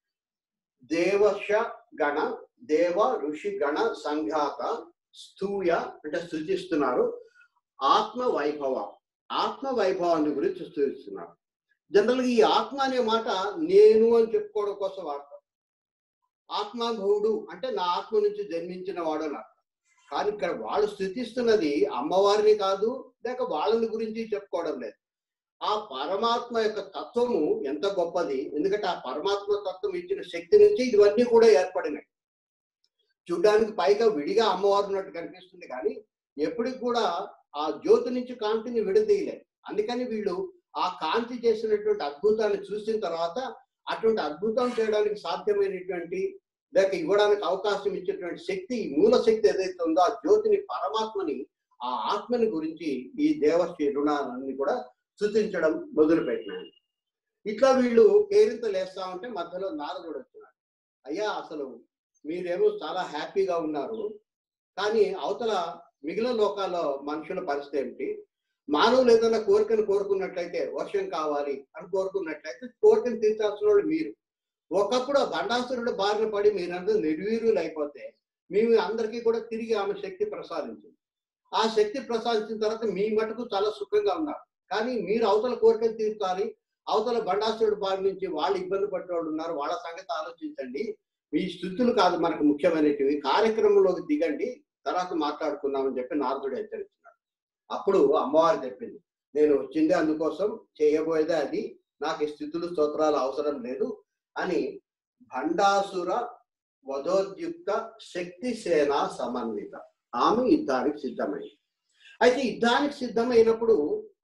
దేవశ గణ దేవ ఋషి గణ సంఘాత స్థూయ అంటే స్థుతిస్తున్నారు ఆత్మ వైభవ ఆత్మ వైభవాన్ని గురించి స్థుతిస్తున్నారు జనరల్గా ఈ ఆత్మ అనే మాట నేను అని చెప్పుకోవడం కోసం వాడతాం ఆత్మాభవుడు అంటే నా ఆత్మ నుంచి జన్మించిన వాడు అని అర్థం కానీ ఇక్కడ వాళ్ళు స్థుతిస్తున్నది అమ్మవారిని కాదు లేక వాళ్ళని గురించి చెప్పుకోవడం లేదు ఆ పరమాత్మ యొక్క తత్వము ఎంత గొప్పది ఎందుకంటే ఆ పరమాత్మ తత్వం ఇచ్చిన శక్తి నుంచి ఇవన్నీ కూడా ఏర్పడినాయి చూడడానికి పైగా విడిగా అమ్మవారు ఉన్నట్టు కనిపిస్తుంది కానీ ఎప్పటికి కూడా ఆ జ్యోతి నుంచి కాంతిని విడదీయలేదు అందుకని వీళ్ళు ఆ కాంతి చేసినటువంటి అద్భుతాన్ని చూసిన తర్వాత అటువంటి అద్భుతం చేయడానికి సాధ్యమైనటువంటి లేక ఇవ్వడానికి అవకాశం ఇచ్చేటువంటి శక్తి మూల శక్తి ఏదైతే ఉందో ఆ జ్యోతిని పరమాత్మని ఆ ఆత్మని గురించి ఈ దేవశ్రీ రుణాలన్నీ కూడా సూచించడం మొదలు పెట్టినాను ఇట్లా వీళ్ళు కేరింతలు వేస్తా ఉంటే మధ్యలో నారదుడు వచ్చినాడు అయ్యా అసలు మీరేమో చాలా హ్యాపీగా ఉన్నారు కానీ అవతల మిగిలిన లోకాల్లో మనుషుల పరిస్థితి ఏమిటి మానవులు ఏదైనా కోరికను కోరుకున్నట్లయితే వర్షం కావాలి అని కోరుకున్నట్లయితే కోరికను తీర్చాల్సిన వాళ్ళు మీరు ఒకప్పుడు ఆ బండాసురుడు బారిన పడి మీరందరూ నిర్వీర్యులు అయిపోతే మేము అందరికీ కూడా తిరిగి ఆమె శక్తి ప్రసాదించింది ఆ శక్తి ప్రసాదించిన తర్వాత మీ మటుకు చాలా సుఖంగా ఉన్నారు కానీ మీరు అవతల కోరికలు తీర్చాలి అవతల బండాసురుడు బారి నుంచి వాళ్ళు ఇబ్బంది పడ్డవాళ్ళు ఉన్నారు వాళ్ళ సంగతి ఆలోచించండి మీ స్థుతులు కాదు మనకు ముఖ్యమైనటివి కార్యక్రమంలోకి దిగండి తర్వాత మాట్లాడుకుందామని చెప్పి నారదుడు హెచ్చరించినాడు అప్పుడు అమ్మవారు చెప్పింది నేను వచ్చింది అందుకోసం చేయబోయేదే అది నాకు ఈ స్థితులు స్తోత్రాలు అవసరం లేదు అని భండాసుర వధోద్యుక్త శక్తి సేన సమన్విత ఆమె యుద్ధానికి సిద్ధమైంది అయితే యుద్ధానికి సిద్ధమైనప్పుడు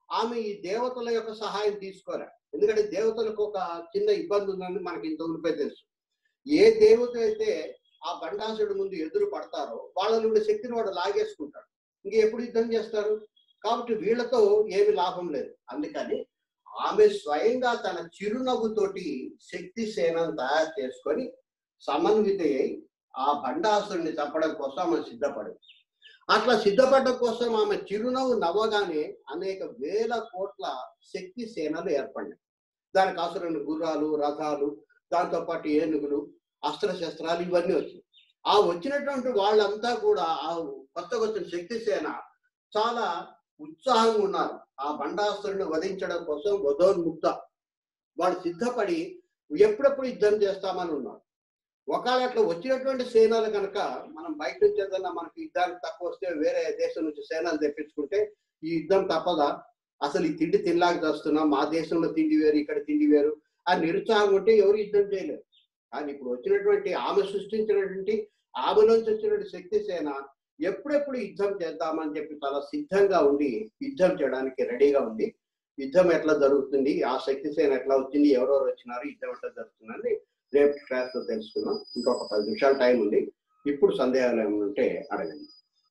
ఆమె ఈ దేవతల యొక్క సహాయం తీసుకోలే ఎందుకంటే దేవతలకు ఒక చిన్న ఇబ్బంది ఉందని మనకి ఇంత ఉండిపోయి తెలుసు ఏ దేవత అయితే ఆ బండాసుడి ముందు ఎదురు పడతారో వాళ్ళ నుండి శక్తిని వాడు లాగేసుకుంటాడు ఇంక ఎప్పుడు యుద్ధం చేస్తారు కాబట్టి వీళ్ళతో ఏమి లాభం లేదు అందుకని ఆమె స్వయంగా తన చిరునవ్వుతోటి శక్తి సేనను తయారు చేసుకొని సమన్విత అయి ఆ బండాసుడిని చంపడం కోసం ఆమె సిద్ధపడింది అట్లా సిద్ధపడడం కోసం ఆమె చిరునవ్వు నవ్వగానే అనేక వేల కోట్ల శక్తి సేనలు ఏర్పడినాయి దానికి అవసరమైన గుర్రాలు రథాలు దాంతో పాటు ఏనుగులు అస్త్రశస్త్రాలు ఇవన్నీ వచ్చాయి ఆ వచ్చినటువంటి వాళ్ళంతా కూడా ఆ కొత్తగా వచ్చిన శక్తి సేన చాలా ఉత్సాహంగా ఉన్నారు ఆ బండాసురుని వధించడం కోసం వధోన్ముక్త వాళ్ళు సిద్ధపడి ఎప్పుడెప్పుడు యుద్ధం చేస్తామని ఉన్నారు ఒకవేళ అట్లా వచ్చినటువంటి సేనలు కనుక మనం బయట నుంచి ఏదైనా మనకి యుద్ధానికి తక్కువ వస్తే వేరే దేశం నుంచి సేనలు తెప్పించుకుంటే ఈ యుద్ధం తప్పదా అసలు ఈ తిండి తినలాగా చేస్తున్నాం మా దేశంలో తిండి వేరు ఇక్కడ తిండి వేరు ఆ నిరుత్సాహం ఉంటే ఎవరు యుద్ధం చేయలేరు కానీ ఇప్పుడు వచ్చినటువంటి ఆమె సృష్టించినటువంటి ఆమె నుంచి వచ్చినటువంటి శక్తి సేన ఎప్పుడెప్పుడు యుద్ధం చేద్దామని చెప్పి చాలా సిద్ధంగా ఉండి యుద్ధం చేయడానికి రెడీగా ఉంది యుద్ధం ఎట్లా జరుగుతుంది ఆ శక్తి సేన ఎట్లా వచ్చింది ఎవరెవరు వచ్చినారు యుద్ధం ఎట్లా జరుగుతుందని రేపు క్లాస్ లో తెలుసుకుందాం ఇంకొక పది నిమిషాల టైం ఉంది ఇప్పుడు సందేహాలు ఏమైనా ఉంటే అడగండి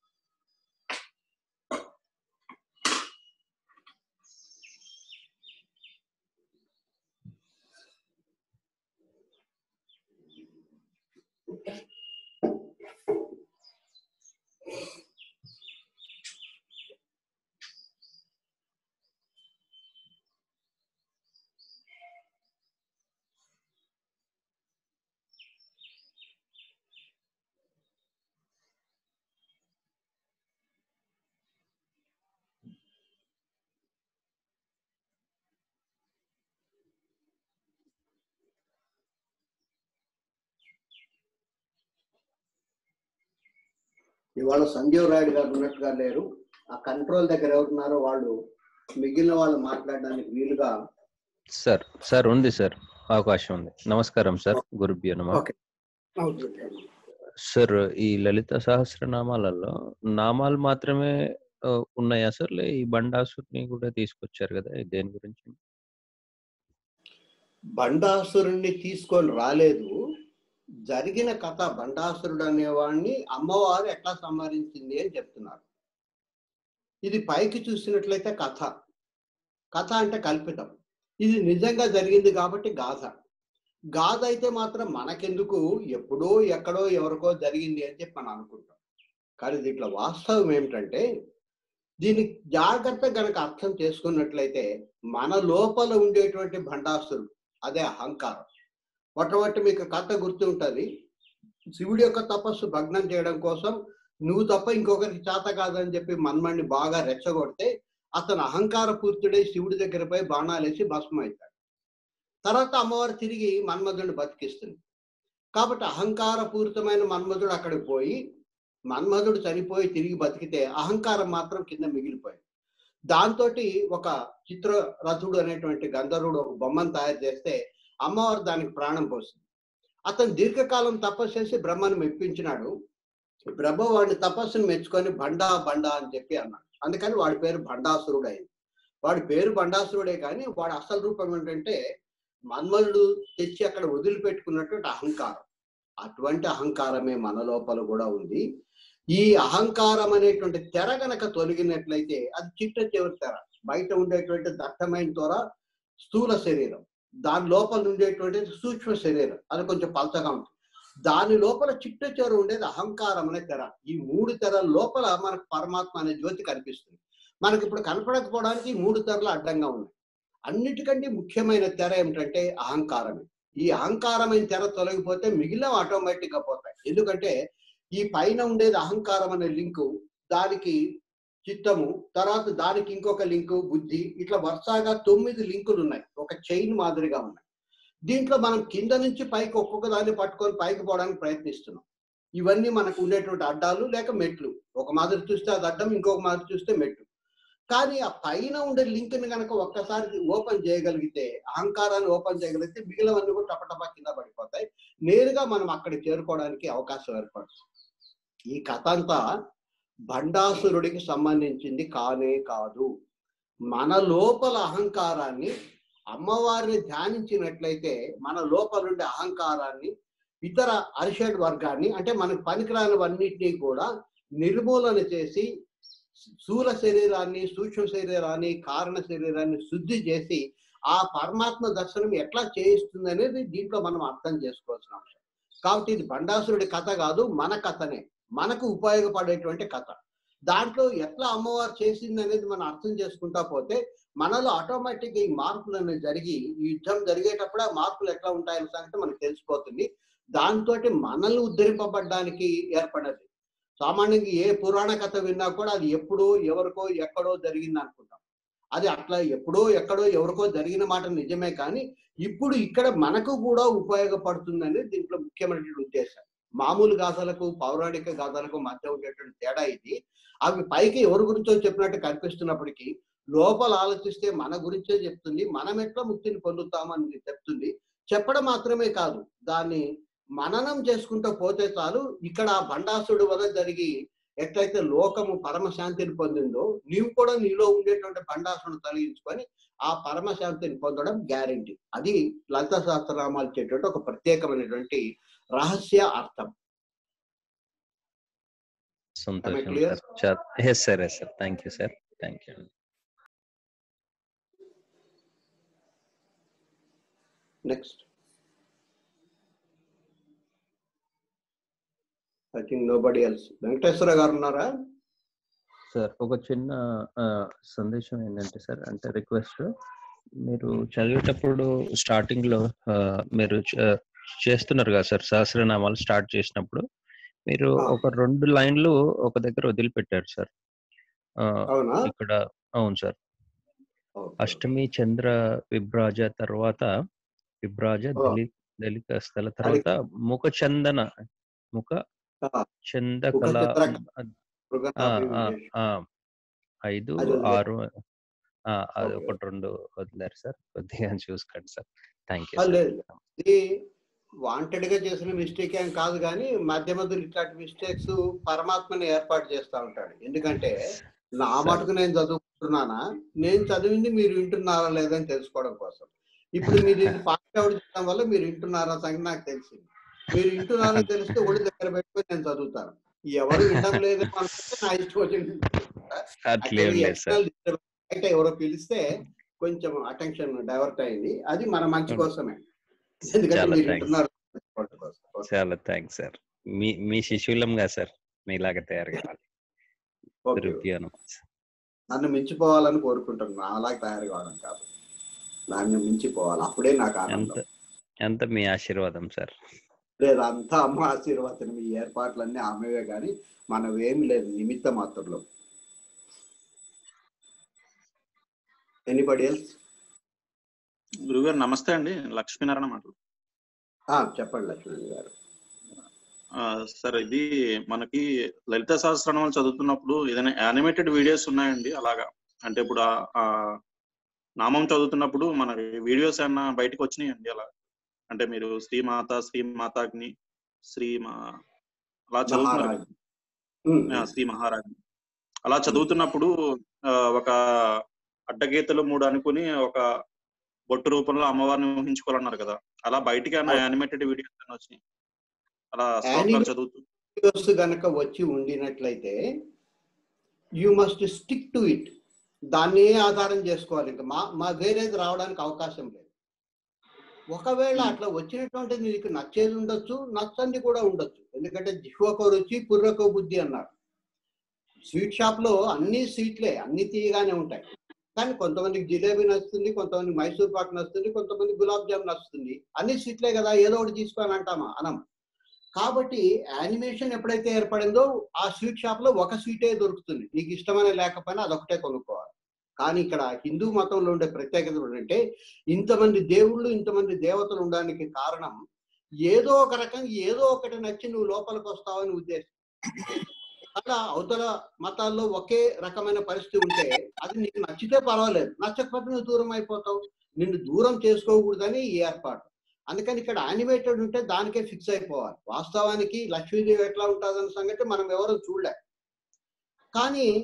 ఇవాళ సంజీవ్ రాయుడు గారు ఉన్నట్టుగా లేరు ఆ కంట్రోల్ దగ్గర ఎవరున్నారో వాళ్ళు మిగిలిన వాళ్ళు మాట్లాడడానికి వీలుగా సార్ సార్ ఉంది సార్ అవకాశం ఉంది నమస్కారం సార్ గురుభ్యో నమ Okay. సార్ ఈ లలిత సహస్రనామాలలో నామాలు మాత్రమే ఆ, ఉన్నాయా సార్ లే ఈ బండాసుని కూడా తీసుకొచ్చారు కదా ఇది దేని గురించి బండాసురుణ్ణి తీసుకొని రాలేదు జరిగిన కథ బండాసురుడు అనేవాడిని అమ్మవారు ఎట్లా సంహరించింది అని చెప్తున్నారు ఇది పైకి చూసినట్లయితే కథ కథ అంటే కల్పితం ఇది నిజంగా జరిగింది కాబట్టి గాథ గాథ అయితే మాత్రం మనకెందుకు ఎప్పుడో ఎక్కడో ఎవరికో జరిగింది అని చెప్పి మనం అనుకుంటాం కానీ దీంట్లో వాస్తవం ఏమిటంటే దీన్ని జాగ్రత్త గనక అర్థం చేసుకున్నట్లయితే మన లోపల ఉండేటువంటి భండాసురుడు అదే అహంకారం మొట్టమొదటి మీకు కథ గుర్తు ఉంటుంది శివుడి యొక్క తపస్సు భగ్నం చేయడం కోసం నువ్వు తప్ప ఇంకొకరికి చేత కాదని చెప్పి మన్మణ్ణి బాగా రెచ్చగొడితే అతను అహంకార పూర్తుడై శివుడి దగ్గర పోయి బాణాలేసి భస్మం అవుతాడు తర్వాత అమ్మవారు తిరిగి మన్మధుడిని బతికిస్తుంది కాబట్టి అహంకార పూరితమైన మన్మధుడు అక్కడికి పోయి మన్మధుడు చనిపోయి తిరిగి బతికితే అహంకారం మాత్రం కింద మిగిలిపోయింది దాంతో ఒక చిత్ర రథుడు అనేటువంటి గంధర్వుడు ఒక బొమ్మను తయారు చేస్తే అమ్మవారు దానికి ప్రాణం పోసింది అతను దీర్ఘకాలం తపస్సు చేసి బ్రహ్మను మెప్పించినాడు బ్రహ్మ వాడిని తపస్సును మెచ్చుకొని బండా బండా అని చెప్పి అన్నాడు అందుకని వాడి పేరు బండాసురుడు అయింది వాడి పేరు బండాసురుడే కానీ వాడి అసలు రూపం ఏంటంటే మన్మధుడు తెచ్చి అక్కడ వదిలిపెట్టుకున్నటువంటి అహంకారం అటువంటి అహంకారమే మన లోపల కూడా ఉంది ఈ అహంకారం అనేటువంటి తెర గనక తొలగినట్లయితే అది చిట్ట చివరి తెర బయట ఉండేటువంటి దట్టమైన తొర స్థూల శరీరం దాని లోపల ఉండేటువంటి సూక్ష్మ శరీరం అది కొంచెం పలచగా ఉంటుంది దాని లోపల చిట్ట చివర ఉండేది అహంకారం అనే తెర ఈ మూడు తెరల లోపల మనకు పరమాత్మ అనే జ్యోతి కనిపిస్తుంది మనకి ఇప్పుడు కనపడకపోవడానికి ఈ మూడు తెరలు అడ్డంగా ఉన్నాయి అన్నిటికంటే ముఖ్యమైన తెర ఏమిటంటే అహంకారమే ఈ అహంకారమైన తెర తొలగిపోతే మిగిలిన ఆటోమేటిక్ గా పోతాయి ఎందుకంటే ఈ పైన ఉండేది అహంకారం అనే లింకు దానికి చిత్తము తర్వాత దానికి ఇంకొక లింకు బుద్ధి ఇట్లా వరుసగా తొమ్మిది లింకులు ఉన్నాయి ఒక చైన్ మాదిరిగా ఉన్నాయి దీంట్లో మనం కింద నుంచి పైకి ఒక్కొక్క దాన్ని పట్టుకొని పైకి పోవడానికి ప్రయత్నిస్తున్నాం ఇవన్నీ మనకు ఉండేటువంటి అడ్డాలు లేక మెట్లు ఒక మాదిరి చూస్తే అది అడ్డం ఇంకొక మాదిరి చూస్తే మెట్లు కానీ ఆ పైన ఉండే లింక్ ని కనుక ఒక్కసారి ఓపెన్ చేయగలిగితే అహంకారాన్ని ఓపెన్ చేయగలిగితే మిగిలినవన్నీ కూడా టపటపా కింద పడిపోతాయి నేరుగా మనం అక్కడికి చేరుకోవడానికి అవకాశం ఏర్పడుతుంది ఈ కథ అంతా భండాసురుడికి సంబంధించింది కానే కాదు మన లోపల అహంకారాన్ని అమ్మవారిని ధ్యానించినట్లయితే మన లోపల ఉండే అహంకారాన్ని ఇతర అరిషడ్ వర్గాన్ని అంటే మనకు పనికిరానివన్నిటినీ కూడా నిర్మూలన చేసి స్థూల శరీరాన్ని సూక్ష్మ శరీరాన్ని కారణ శరీరాన్ని శుద్ధి చేసి ఆ పరమాత్మ దర్శనం ఎట్లా చేయిస్తుంది అనేది దీంట్లో మనం అర్థం చేసుకోవాల్సిన అంశం కాబట్టి ఇది బండాసురుడి కథ కాదు మన కథనే మనకు ఉపయోగపడేటువంటి కథ దాంట్లో ఎట్లా అమ్మవారు చేసింది అనేది మనం అర్థం చేసుకుంటా పోతే మనలో ఆటోమేటిక్ ఈ మార్పులు అనేవి జరిగి ఈ యుద్ధం జరిగేటప్పుడు ఆ మార్పులు ఎట్లా ఉంటాయనే సంగతి మనకు తెలిసిపోతుంది దాంతో మనల్ని ఉద్ధరింపబడ్డానికి ఏర్పడది సామాన్యంగా ఏ పురాణ కథ విన్నా కూడా అది ఎప్పుడో ఎవరికో ఎక్కడో జరిగింది అనుకుంటాం అది అట్లా ఎప్పుడో ఎక్కడో ఎవరికో జరిగిన మాట నిజమే కానీ ఇప్పుడు ఇక్కడ మనకు కూడా ఉపయోగపడుతుంది అనేది దీంట్లో ముఖ్యమైనటువంటి ఉద్దేశం మామూలు గాథలకు పౌరాణిక గాథలకు మధ్య ఉండేటువంటి తేడా ఇది అవి పైకి ఎవరి గురించో చెప్పినట్టు కనిపిస్తున్నప్పటికీ లోపల ఆలోచిస్తే మన గురించే చెప్తుంది మనం ఎట్లా ముక్తిని పొందుతామని చెప్తుంది చెప్పడం మాత్రమే కాదు దాన్ని మననం చేసుకుంటూ పోతే చాలు ఇక్కడ ఆ బండాసుడు వల్ల జరిగి ఎట్లయితే లోకము పరమశాంతిని పొందిందో నీవు కూడా నీలో ఉండేటువంటి బండాసును తొలగించుకొని ఆ పరమశాంతిని పొందడం గ్యారంటీ అది లలిత సహస్రనామాలు ఇచ్చేటువంటి ఒక ప్రత్యేకమైనటువంటి రహస్య అర్థం సంతోషం clear? Sir yes sir yes sir thank you sir thank you next I think nobody else Venkateswara garu ఉన్నారా సార్ ఒక చిన్న ఆ, సందేశం ఏంటంటే సార్ అంటే రిక్వెస్ట్ మీరు చదివేటప్పుడు స్టార్టింగ్ లో ఆ, మీరు చ- చేస్తున్నారు కదా సార్ సహస్రనామాలు స్టార్ట్ చేసినప్పుడు మీరు ఆ. ఒక రెండు లైన్లు ఒక దగ్గర వదిలిపెట్టారు సార్ ఆ, అవునా ఇక్కడ అవును సార్ Okay. అష్టమి చంద్ర విభ్రాజ తర్వాత విభ్రాజ ఓ. దలి దళిత స్థల తర్వాత ముఖ చందన ముఖ ఆ, చంద ముఖ కళ చంద్ర- మృగనాభి ఆ, విశేషం. ఆ, ఐదు అది వదిలేరు. ఆరు ఆ, అది Okay. ఒకటి రెండు వదిలేరు సార్ కొద్దిగా చూసుకోండి సార్ థ్యాంక్ ఆ, యూ లేదు ఇది వాంటెడ్ గా చేసిన మిస్టేక్ ఏం కాదు కానీ మధ్య మధ్యలో ఇట్లాంటి మిస్టేక్స్ పరమాత్మని ఏర్పాటు చేస్తూ ఉంటాడు ఎందుకంటే నా మటుకు నేను చదువుకుంటున్నానా నేను చదివింది మీరు వింటున్నారా లేదని తెలుసుకోవడం కోసం ఇప్పుడు మీరు ఇది పాస్ అవుట్ చేయడం వల్ల మీరు వింటున్నారా సంగతి నాకు తెలిసింది మీరు వింటున్నారో తెలిస్తే ఒళ్ళు దగ్గర పెట్టుకొని నేను చదువుతాను ఎవరు వినడం లేదు అనుకుంటే నా ఇష్టం వచ్చింది అట్లే లేదు సార్ External disturbance బయట ఎవరో పిలిస్తే కొంచెం అటెన్షన్ డైవర్ట్ అయింది అది మన మంచి కోసమే ఎందుకంటే చాలా మీరు thanks. వింటున్నారు తెలుసుకోవడం కోసం. చాలా థ్యాంక్స్ సార్ మీ మీ శిశువులంగా సార్ మీలాగా తయారు కావాలి ఓకే. దురుపయోగం నన్ను మించిపోవాలని కోరుకుంటున్నాను అలాగే తయారు కావడం కాదు నన్ను మించిపోవాలి అప్పుడే నాకు ఎంత ఆనందం ఎంత మీ ఆశీర్వాదం సార్ లేదు అంతా అమ్మ ఆశీర్వాదం ఈ ఏర్పాట్లన్నీ ఆమెవే కానీ మనవేమి లేదు నిమిత్త మాత్రంలో ఎనీబడి ఎల్స్ గురుగారు నమస్తే అండి లక్ష్మీనారాయణ మాటలు చెప్పండి లక్ష్మణ్ గారు ఆ, సార్ ఇది మనకి లలిత సహస్రనామాలు చదువుతున్నప్పుడు ఏదైనా యానిమేటెడ్ వీడియోస్ ఉన్నాయండి అలాగా అంటే ఇప్పుడు ఆ- ఆ నామం చదువుతున్నప్పుడు మనకి వీడియోస్ ఏమన్నా బయటకు వచ్చినాయండి అలా అంటే మీరు శ్రీమాత శ్రీ మాతాగ్ని శ్రీ మా అలా చదువుతున్నారు మహారాజ్ ఉమ్, ఆ, శ్రీ మహారాజ్ అలా చదువుతున్నప్పుడు ఆ, ఒక అడ్డగీతలు మూడు అనుకుని ఒక బొట్టు రూపంలో అమ్మవారిని ఊహించుకోవాలన్నారు కదా అలా బయటికి అన్న యానిమేటెడ్ వీడియోస్ ఏమైనా వచ్చినాయి అలా శ్లోకాలు Anime- చదువుతూ వీడియోస్ గనక వచ్చి ఉండినట్లయితే you must stick to it దాన్నే ఆధారం చేసుకోవాలి ఇంకా మా మా వేరేది రావడానికి అవకాశం లేదు ఒకవేళ అట్లా వచ్చినటువంటి నీకు నచ్చేది ఉండొచ్చు నచ్చంది కూడా ఉండొచ్చు ఎందుకంటే జిహ్వకో రుచి పుర్రకో బుద్ధి అన్నారు స్వీట్ షాప్ లో అన్ని స్వీట్లే అన్ని తీయగానే ఉంటాయి కానీ కొంతమందికి జిలేబీ నచ్చుతుంది కొంతమందికి మైసూర్ పాక్ నచ్చుతుంది కొంతమంది గులాబ్ జామ్ నచ్చుతుంది అన్ని స్వీట్లే కదా ఏదో ఒకటి తీసుకొని అంటామా అనం కాబట్టి యానిమేషన్ ఎప్పుడైతే ఏర్పడిందో ఆ స్వీట్ షాప్ లో ఒక స్వీటే దొరుకుతుంది నీకు ఇష్టమైన లేకపోయినా అదొకటే కొనుక్కోవాలి కానీ ఇక్కడ హిందూ మతంలో ఉండే ప్రత్యేకత ఏంటంటే ఇంతమంది దేవుళ్ళు ఇంతమంది దేవతలు ఉండడానికి కారణం ఏదో ఒక రకంగా ఏదో ఒకటి నచ్చి నువ్వు లోపలికి వస్తావని ఉద్దేశం అలా అవతల మతాల్లో ఒకే రకమైన పరిస్థితి ఉంటే అది నీకు నచ్చితే పర్వాలేదు నచ్చకపోతే నువ్వు దూరం అయిపోతావు నిన్ను దూరం చేసుకోకూడదని ఈ ఏర్పాటు అందుకని ఇక్కడ యానిమేటెడ్ ఉంటే దానికే ఫిక్స్ అయిపోవాలి వాస్తవానికి లక్ష్మీదేవి ఎట్లా ఉంటుందన్న సంగతి మనం ఎవరు చూడలే కానీ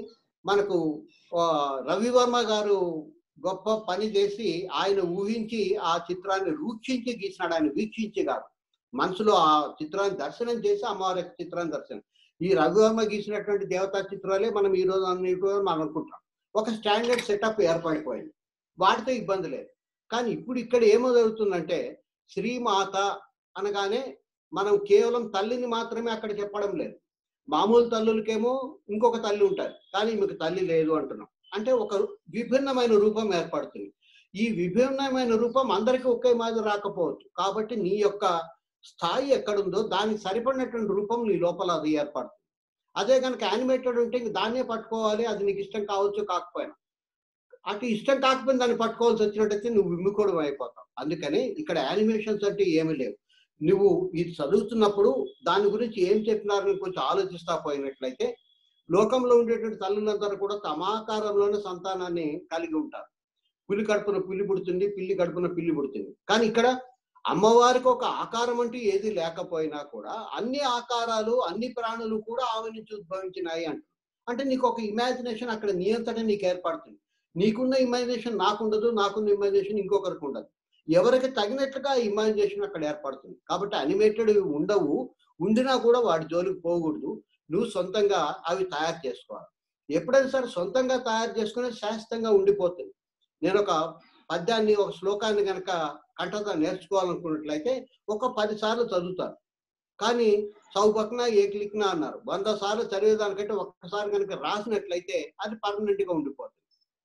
మనకు ఆ, రవివర్మ గారు గొప్ప పని చేసి ఆయన ఊహించి ఆ చిత్రాన్ని రూక్షించి గీసినాడు ఆయన వీక్షించి కాదు మనసులో ఆ చిత్రాన్ని దర్శనం చేసి అమ్మవారి యొక్క చిత్రాన్ని దర్శనం ఈ రవివర్మ గీసినటువంటి దేవతా చిత్రాలే మనం ఈ రోజు అన్ని కూడా మనం అనుకుంటాం ఒక స్టాండర్డ్ సెటప్ ఏర్పడిపోయింది వాటితో ఇబ్బంది లేదు కానీ ఇప్పుడు ఇక్కడ ఏమో జరుగుతుందంటే శ్రీమాత అనగానే మనం కేవలం తల్లిని మాత్రమే అక్కడ చెప్పడం లేదు మామూలు తల్లులకేమో ఇంకొక తల్లి ఉంటుంది కానీ మీకు తల్లి లేదు అంటున్నాం అంటే ఒక విభిన్నమైన రూపం ఏర్పడుతుంది ఈ విభిన్నమైన రూపం అందరికీ ఒకే మాదిరి రాకపోవచ్చు కాబట్టి నీ యొక్క స్థాయి ఎక్కడుందో దానికి సరిపడినటువంటి రూపం నీ లోపల అది ఏర్పడుతుంది అదే కనుక యానిమేటెడ్ ఉంటే ఇంక దాన్నే పట్టుకోవాలి అది నీకు ఇష్టం కావచ్చు కాకపోయినా అటు ఇష్టం కాకపోయినా దాన్ని పట్టుకోవాల్సి వచ్చినట్టయితే నువ్వు విమ్ముకోవడం అయిపోతావు అందుకని ఇక్కడ యానిమేషన్స్ అంటే ఏమీ లేవు నువ్వు ఇది చదువుతున్నప్పుడు దాని గురించి ఏం చెప్పినారని కొంచెం ఆలోచిస్తా పోయినట్లయితే లోకంలో ఉండేటువంటి తల్లులందరూ కూడా తమాకారంలోనే సంతానాన్ని కలిగి ఉంటారు పులి కడుపున పులి పుడుతుంది పిల్లి కడుపున పిల్లి పుడుతుంది కానీ ఇక్కడ అమ్మవారికి ఒక ఆకారం అంటూ ఏది లేకపోయినా కూడా అన్ని ఆకారాలు అన్ని ప్రాణులు కూడా ఆమె నుంచి ఉద్భవించినాయి అంట అంటే నీకు ఒక ఇమాజినేషన్ అక్కడ నియంత్రణ నీకు ఏర్పడుతుంది నీకున్న ఇమాజినేషన్ నాకుండదు నాకున్న ఇమాజినేషన్ ఇంకొకరికి ఉండదు ఎవరికి తగినట్లుగా ఇమాజినేషన్ అక్కడ ఏర్పడుతుంది కాబట్టి అనిమేటెడ్ ఉండవు ఉండినా కూడా వాడి జోలికి పోకూడదు నువ్వు సొంతంగా అవి తయారు చేసుకోవాలి ఎప్పుడైనా సరే సొంతంగా తయారు చేసుకునే శాశ్వతంగా ఉండిపోతుంది నేను ఒక పద్యాన్ని ఒక శ్లోకాన్ని కనుక కంఠత నేర్చుకోవాలనుకున్నట్లయితే ఒక పది సార్లు చదువుతాను కానీ సౌపక్న ఏకలిక్న అన్నారు వంద సార్లు చదివేదానికంటే ఒక్కసారి కనుక రాసినట్లయితే అది పర్మనెంట్ గా ఉండిపోతుంది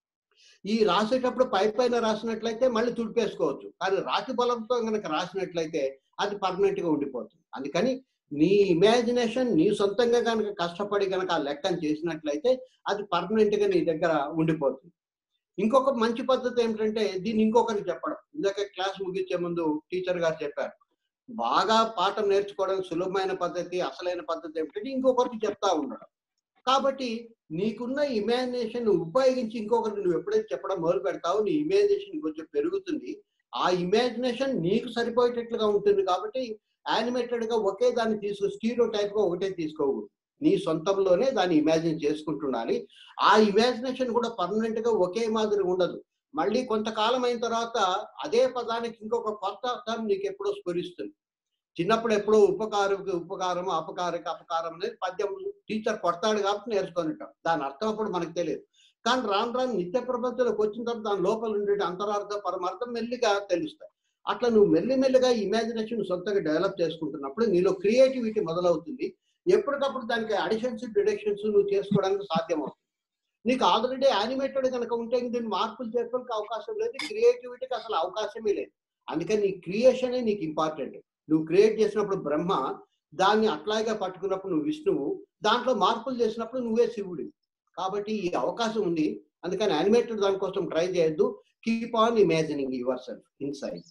ఈ రాసేటప్పుడు పై పైన రాసినట్లయితే మళ్ళీ తుడిపేసుకోవచ్చు కానీ రాతి బలంతో కనుక రాసినట్లయితే అది పర్మనెంట్ గా ఉండిపోతుంది అందుకని నీ ఇమాజినేషన్ నీ సొంతంగా కనుక కష్టపడి కనుక ఆ లెక్కను చేసినట్లయితే అది పర్మనెంట్ గా నీ దగ్గర ఉండిపోతుంది ఇంకొక మంచి పద్ధతి ఏమిటంటే దీన్ని ఇంకొకరికి చెప్పడం ఇందాక క్లాస్ ముగించే ముందు టీచర్ గారు చెప్పారు బాగా పాఠం నేర్చుకోవడానికి సులభమైన పద్ధతి అసలైన పద్ధతి ఏమిటంటే ఇంకొకరికి చెప్తా ఉండడం కాబట్టి నీకున్న ఇమాజినేషన్ ఉపయోగించి ఇంకొకరికి నువ్వు ఎప్పుడైతే చెప్పడం మొదలు పెడతావో నీ ఇమాజినేషన్ కొంచెం పెరుగుతుంది ఆ ఇమాజినేషన్ నీకు సరిపోయేటట్లుగా ఉంటుంది కాబట్టి యానిమేటెడ్ గా ఒకే దాన్ని తీసుకో స్టీరో టైప్ గా ఒకటే తీసుకోకూడదు నీ సొంతంలోనే దాన్ని ఇమాజిన్ చేసుకుంటుండాలి ఆ ఇమాజినేషన్ కూడా పర్మనెంట్ గా ఒకే మాదిరి ఉండదు మళ్ళీ కొంతకాలం అయిన తర్వాత అదే పదానికి ఇంకొక కొత్త అర్థం నీకు ఎప్పుడో స్ఫురిస్తుంది చిన్నప్పుడు ఎప్పుడో ఉపకారకి ఉపకారం అపకారకి అపకారం అనేది పద్యం టీచర్ కొడతాడు కాబట్టి నేర్చుకొని ఉంటాం దాని అర్థం అప్పుడు మనకు తెలియదు కానీ రాను రాను నిత్య ప్రపంచంలోకి వచ్చిన తర్వాత దాని లోపల ఉండే అంతరార్థం పరమార్థం మెల్లిగా తెలుస్తాయి అట్లా నువ్వు మెల్లిమెల్లిగా ఇమాజినేషన్ సొంతంగా డెవలప్ చేసుకుంటున్నప్పుడు నీలో క్రియేటివిటీ మొదలవుతుంది ఎప్పటికప్పుడు దానికి అడిషన్స్ డిడక్షన్స్ నువ్వు చేసుకోవడానికి సాధ్యం అవుతుంది నీకు ఆల్రెడీ యానిమేటెడ్ కనుక ఉంటే ఇంక దీన్ని మార్పులు చేర్పులకు అవకాశం లేదు క్రియేటివిటీకి అసలు అవకాశమే లేదు అందుకని నీ క్రియేషనే నీకు ఇంపార్టెంట్ నువ్వు క్రియేట్ చేసినప్పుడు బ్రహ్మ దాన్ని అట్లాగే పట్టుకున్నప్పుడు నువ్వు విష్ణువు దాంట్లో మార్పులు చేసినప్పుడు నువ్వే శివుడి కాబట్టి ఈ అవకాశం ఉంది అందుకని యానిమేటెడ్ దానికోసం ట్రై చేయొద్దు keep on imagining yourself inside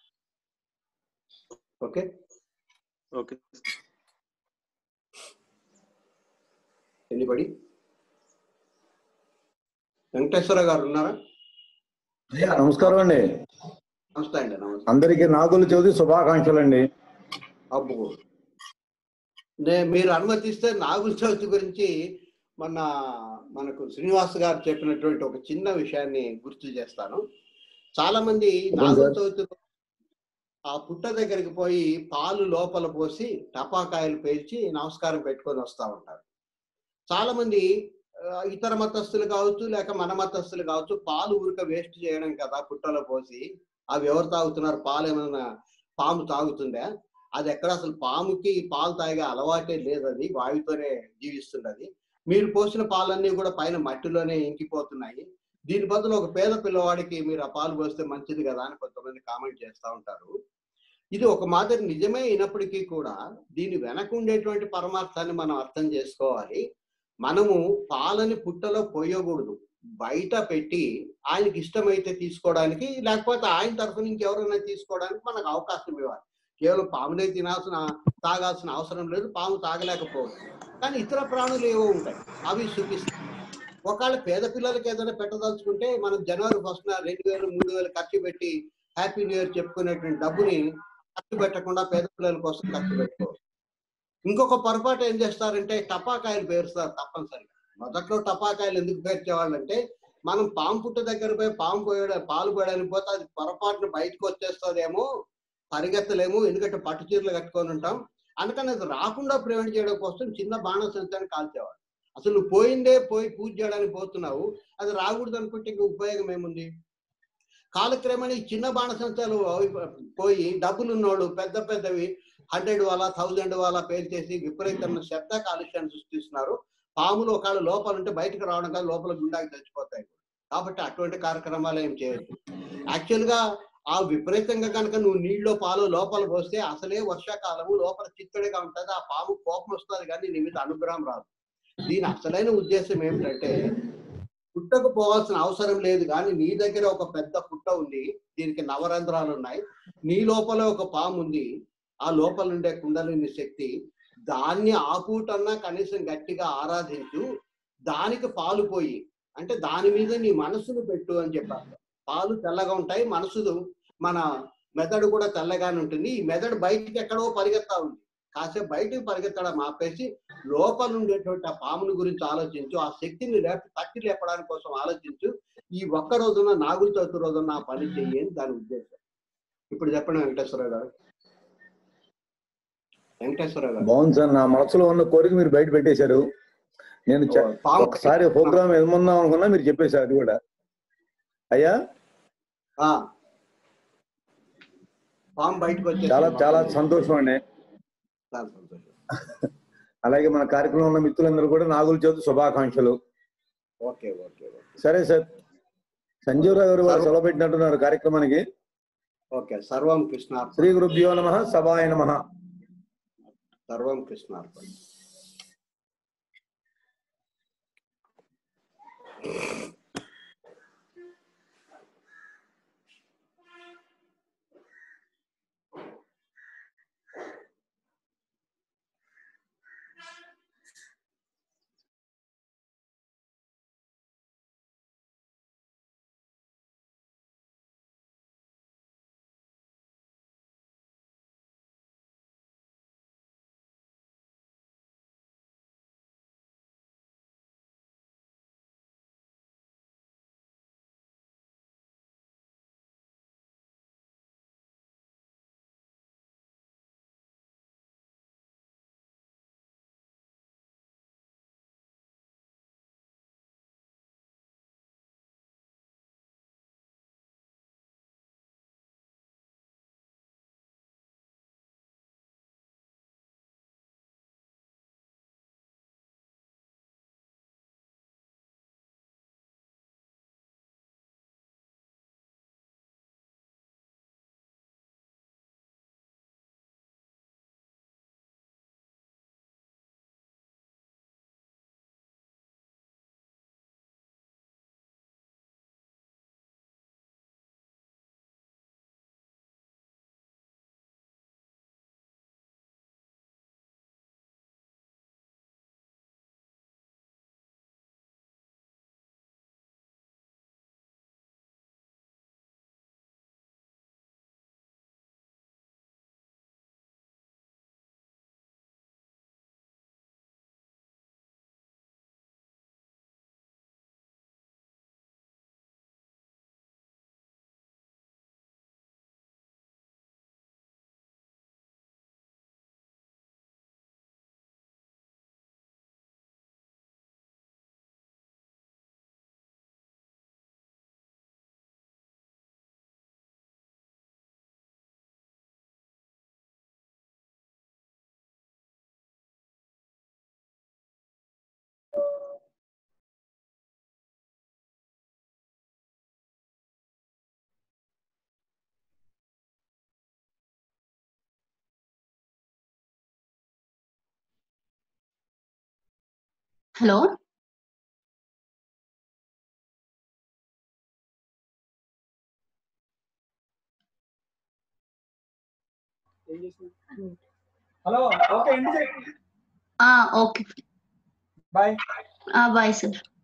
okay okay anybody Venkateswara garu ఉన్నారా అయ్యా నమస్కారం అండి నమస్తే అండి నమస్తే అందరికి నాగుల చవితి శుభాకాంక్షలు అండి అబ్బో నే మీరు అనుమతిస్తే నాగుల చవితి గురించి మొన్న మనకు శ్రీనివాస్ గారు చెప్పినటువంటి ఒక చిన్న విషయాన్ని గుర్తు చేస్తాను చాలా మంది నాగుల చవితి ఆ పుట్ట దగ్గరికి పోయి పాలు లోపల పోసి టపాకాయలు పేల్చి నమస్కారం పెట్టుకొని వస్తా ఉంటారు చాలా మంది ఆ, ఇతర మతస్థులు కావచ్చు లేక మన మతస్థులు కావచ్చు పాలు ఊరిక వేస్ట్ చేయడం కదా పుట్టలో పోసి అవి ఎవరు తాగుతున్నారు పాలు ఏమైనా పాము తాగుతుందా అది ఎక్కడ అసలు పాముకి పాలు తాగే అలవాటే లేదు అది వాయుతోనే జీవిస్తున్నది మీరు పోసిన పాలన్నీ కూడా పైన మట్టిలోనే ఇంకిపోతున్నాయి దీని బదులు ఒక పేద పిల్లవాడికి మీరు ఆ పాలు పోస్తే మంచిది కదా అని కొంతమంది కామెంట్ చేస్తూ ఉంటారు ఇది ఒక మాదిరి నిజమే అయినప్పటికీ కూడా దీని వెనక ఉండేటువంటి పరమార్థాన్ని మనం అర్థం చేసుకోవాలి మనము పాలని పుట్టలో పోయకూడదు బయట పెట్టి ఆయనకి ఇష్టమైతే తీసుకోవడానికి లేకపోతే ఆయన తరఫు నుంచి ఎవరైనా తీసుకోవడానికి మనకు అవకాశం ఇవ్వాలి కేవలం పామునే తినాల్సిన తాగాల్సిన అవసరం లేదు పాము తాగలేకపోవచ్చు కానీ ఇతర ప్రాణులు ఏవో ఉంటాయి అవి చూపిస్తాయి ఒకవేళ పేద పిల్లలకి ఏదైనా పెట్టదలుచుకుంటే మనం జనవరి ఫస్ట్ రెండు వేలు మూడు వేలు ఖర్చు పెట్టి హ్యాపీ న్యూ ఇయర్ చెప్పుకునేటువంటి డబ్బుని ఖర్చు పెట్టకుండా పేద పిల్లల కోసం ఖర్చు పెట్టుకోవచ్చు ఇంకొక పొరపాటు ఏం చేస్తారంటే టపాకాయలు పేరుస్తారు తప్పనిసరిగా మొదట్లో టపాకాయలు ఎందుకు పేర్చేవాళ్ళంటే మనం పాము పుట్ట దగ్గర పోయి పాము పోయడా పాలు పోయడానికి పోతే అది పొరపాటున బయటకు వచ్చేస్తుందేమో పరిగెత్తలేము ఎందుకంటే పట్టు చీరలు కట్టుకొని ఉంటాం అందుకని అది రాకుండా ప్రివెంట్ చేయడం కోసం చిన్న బాణసంచాన్ని కాల్చేవాడు అసలు నువ్వు పోయిందే పోయి పూజ చేయడానికి పోతున్నావు అది రాకూడదు అనుకుంటే ఇంక ఉపయోగం ఏముంది కాలక్రమేణా ఈ చిన్న బాణసంచాలు అవి పోయి డబ్బులు ఉన్నోళ్ళు పెద్ద పెద్దవి హండ్రెడ్ వాళ్ళ థౌజండ్ వాళ్ళ పేరు చేసి విపరీతమైన శబ్ద కాలుష్యాన్ని సృష్టిస్తున్నారు పాములు ఒకవేళ లోపల ఉంటే బయటకు రావడం కాదు లోపల గుండాకి చచ్చిపోతాయి కాబట్టి అటువంటి కార్యక్రమాలు ఏం చేయొద్దు యాక్చువల్ గా ఆ విపరీతంగా కనుక నువ్వు నీళ్ళలో పాలు లోపల పోస్తే అసలే వర్షాకాలము లోపల చిత్తడిగా ఉంటది ఆ పాము కోపం వస్తుంది కానీ నీ మీద అనుగ్రహం రాదు దీని అసలైన ఉద్దేశం ఏమిటంటే పుట్టకు పోవాల్సిన అవసరం లేదు కానీ నీ దగ్గర ఒక పెద్ద పుట్ట ఉంది దీనికి నవరంధ్రాలు ఉన్నాయి నీ లోపల ఒక పాము ఉంది ఆ లోపల ఉండే కుండలిని శక్తి దాన్ని ఆపూటన్నా కనీసం గట్టిగా ఆరాధించు దానికి పాలు పోయి అంటే దాని మీద నీ మనసును పెట్టు అని చెప్పారు పాలు తెల్లగా ఉంటాయి మనసు మన మెదడు కూడా తెల్లగానే ఉంటుంది ఈ మెదడు బయటికి ఎక్కడో పరిగెత్తా ఉంది కాసేపు బయటికి పరిగెత్తడం ఆపేసి లోపల ఉండేటువంటి ఆ పాముని గురించి ఆలోచించు ఆ శక్తిని లేపి తట్టి లేపడానికి కోసం ఆలోచించు ఈ ఒక్క రోజున నాగుల చవితి రోజున ఆ పని చెయ్యి అని దాని ఉద్దేశం ఇప్పుడు చెప్పండి వెంకటేశ్వరరావు గారు వెంకటేశ్వరరావు గారు బాగుంది సార్ నా మనసులో ఉన్న కోరిక మీరు బయట పెట్టేశారు నేను చ- పాము ఒకసారి ప్రోగ్రామ్ ఏమన్నా అనుకున్నా మీరు చెప్పేశారు అది కూడా అయ్యా ఆ. పాము బయటకు వచ్చేసి చాలా చాలా సంతోషం అండి చాలా సంతోషం అలాగే మన కార్యక్రమంలో ఉన్న మిత్రులందరూ కూడా నాగుల చవితి శుభాకాంక్షలు ఓకే ఓకే ఓకే సరే సార్ సంజీవరావు గారు వారు సెలవు పెట్టినట్టున్నారు కార్యక్రమానికి ఓకే సర్వం కృష్ణార్పణ శ్రీ గురుభ్యో నమ సభాయ నమ సర్వం కృష్ణార్పణ హలో హలో ఓకే ఇంటి ఆ ఓకే బాయ్ బాయ్ సార్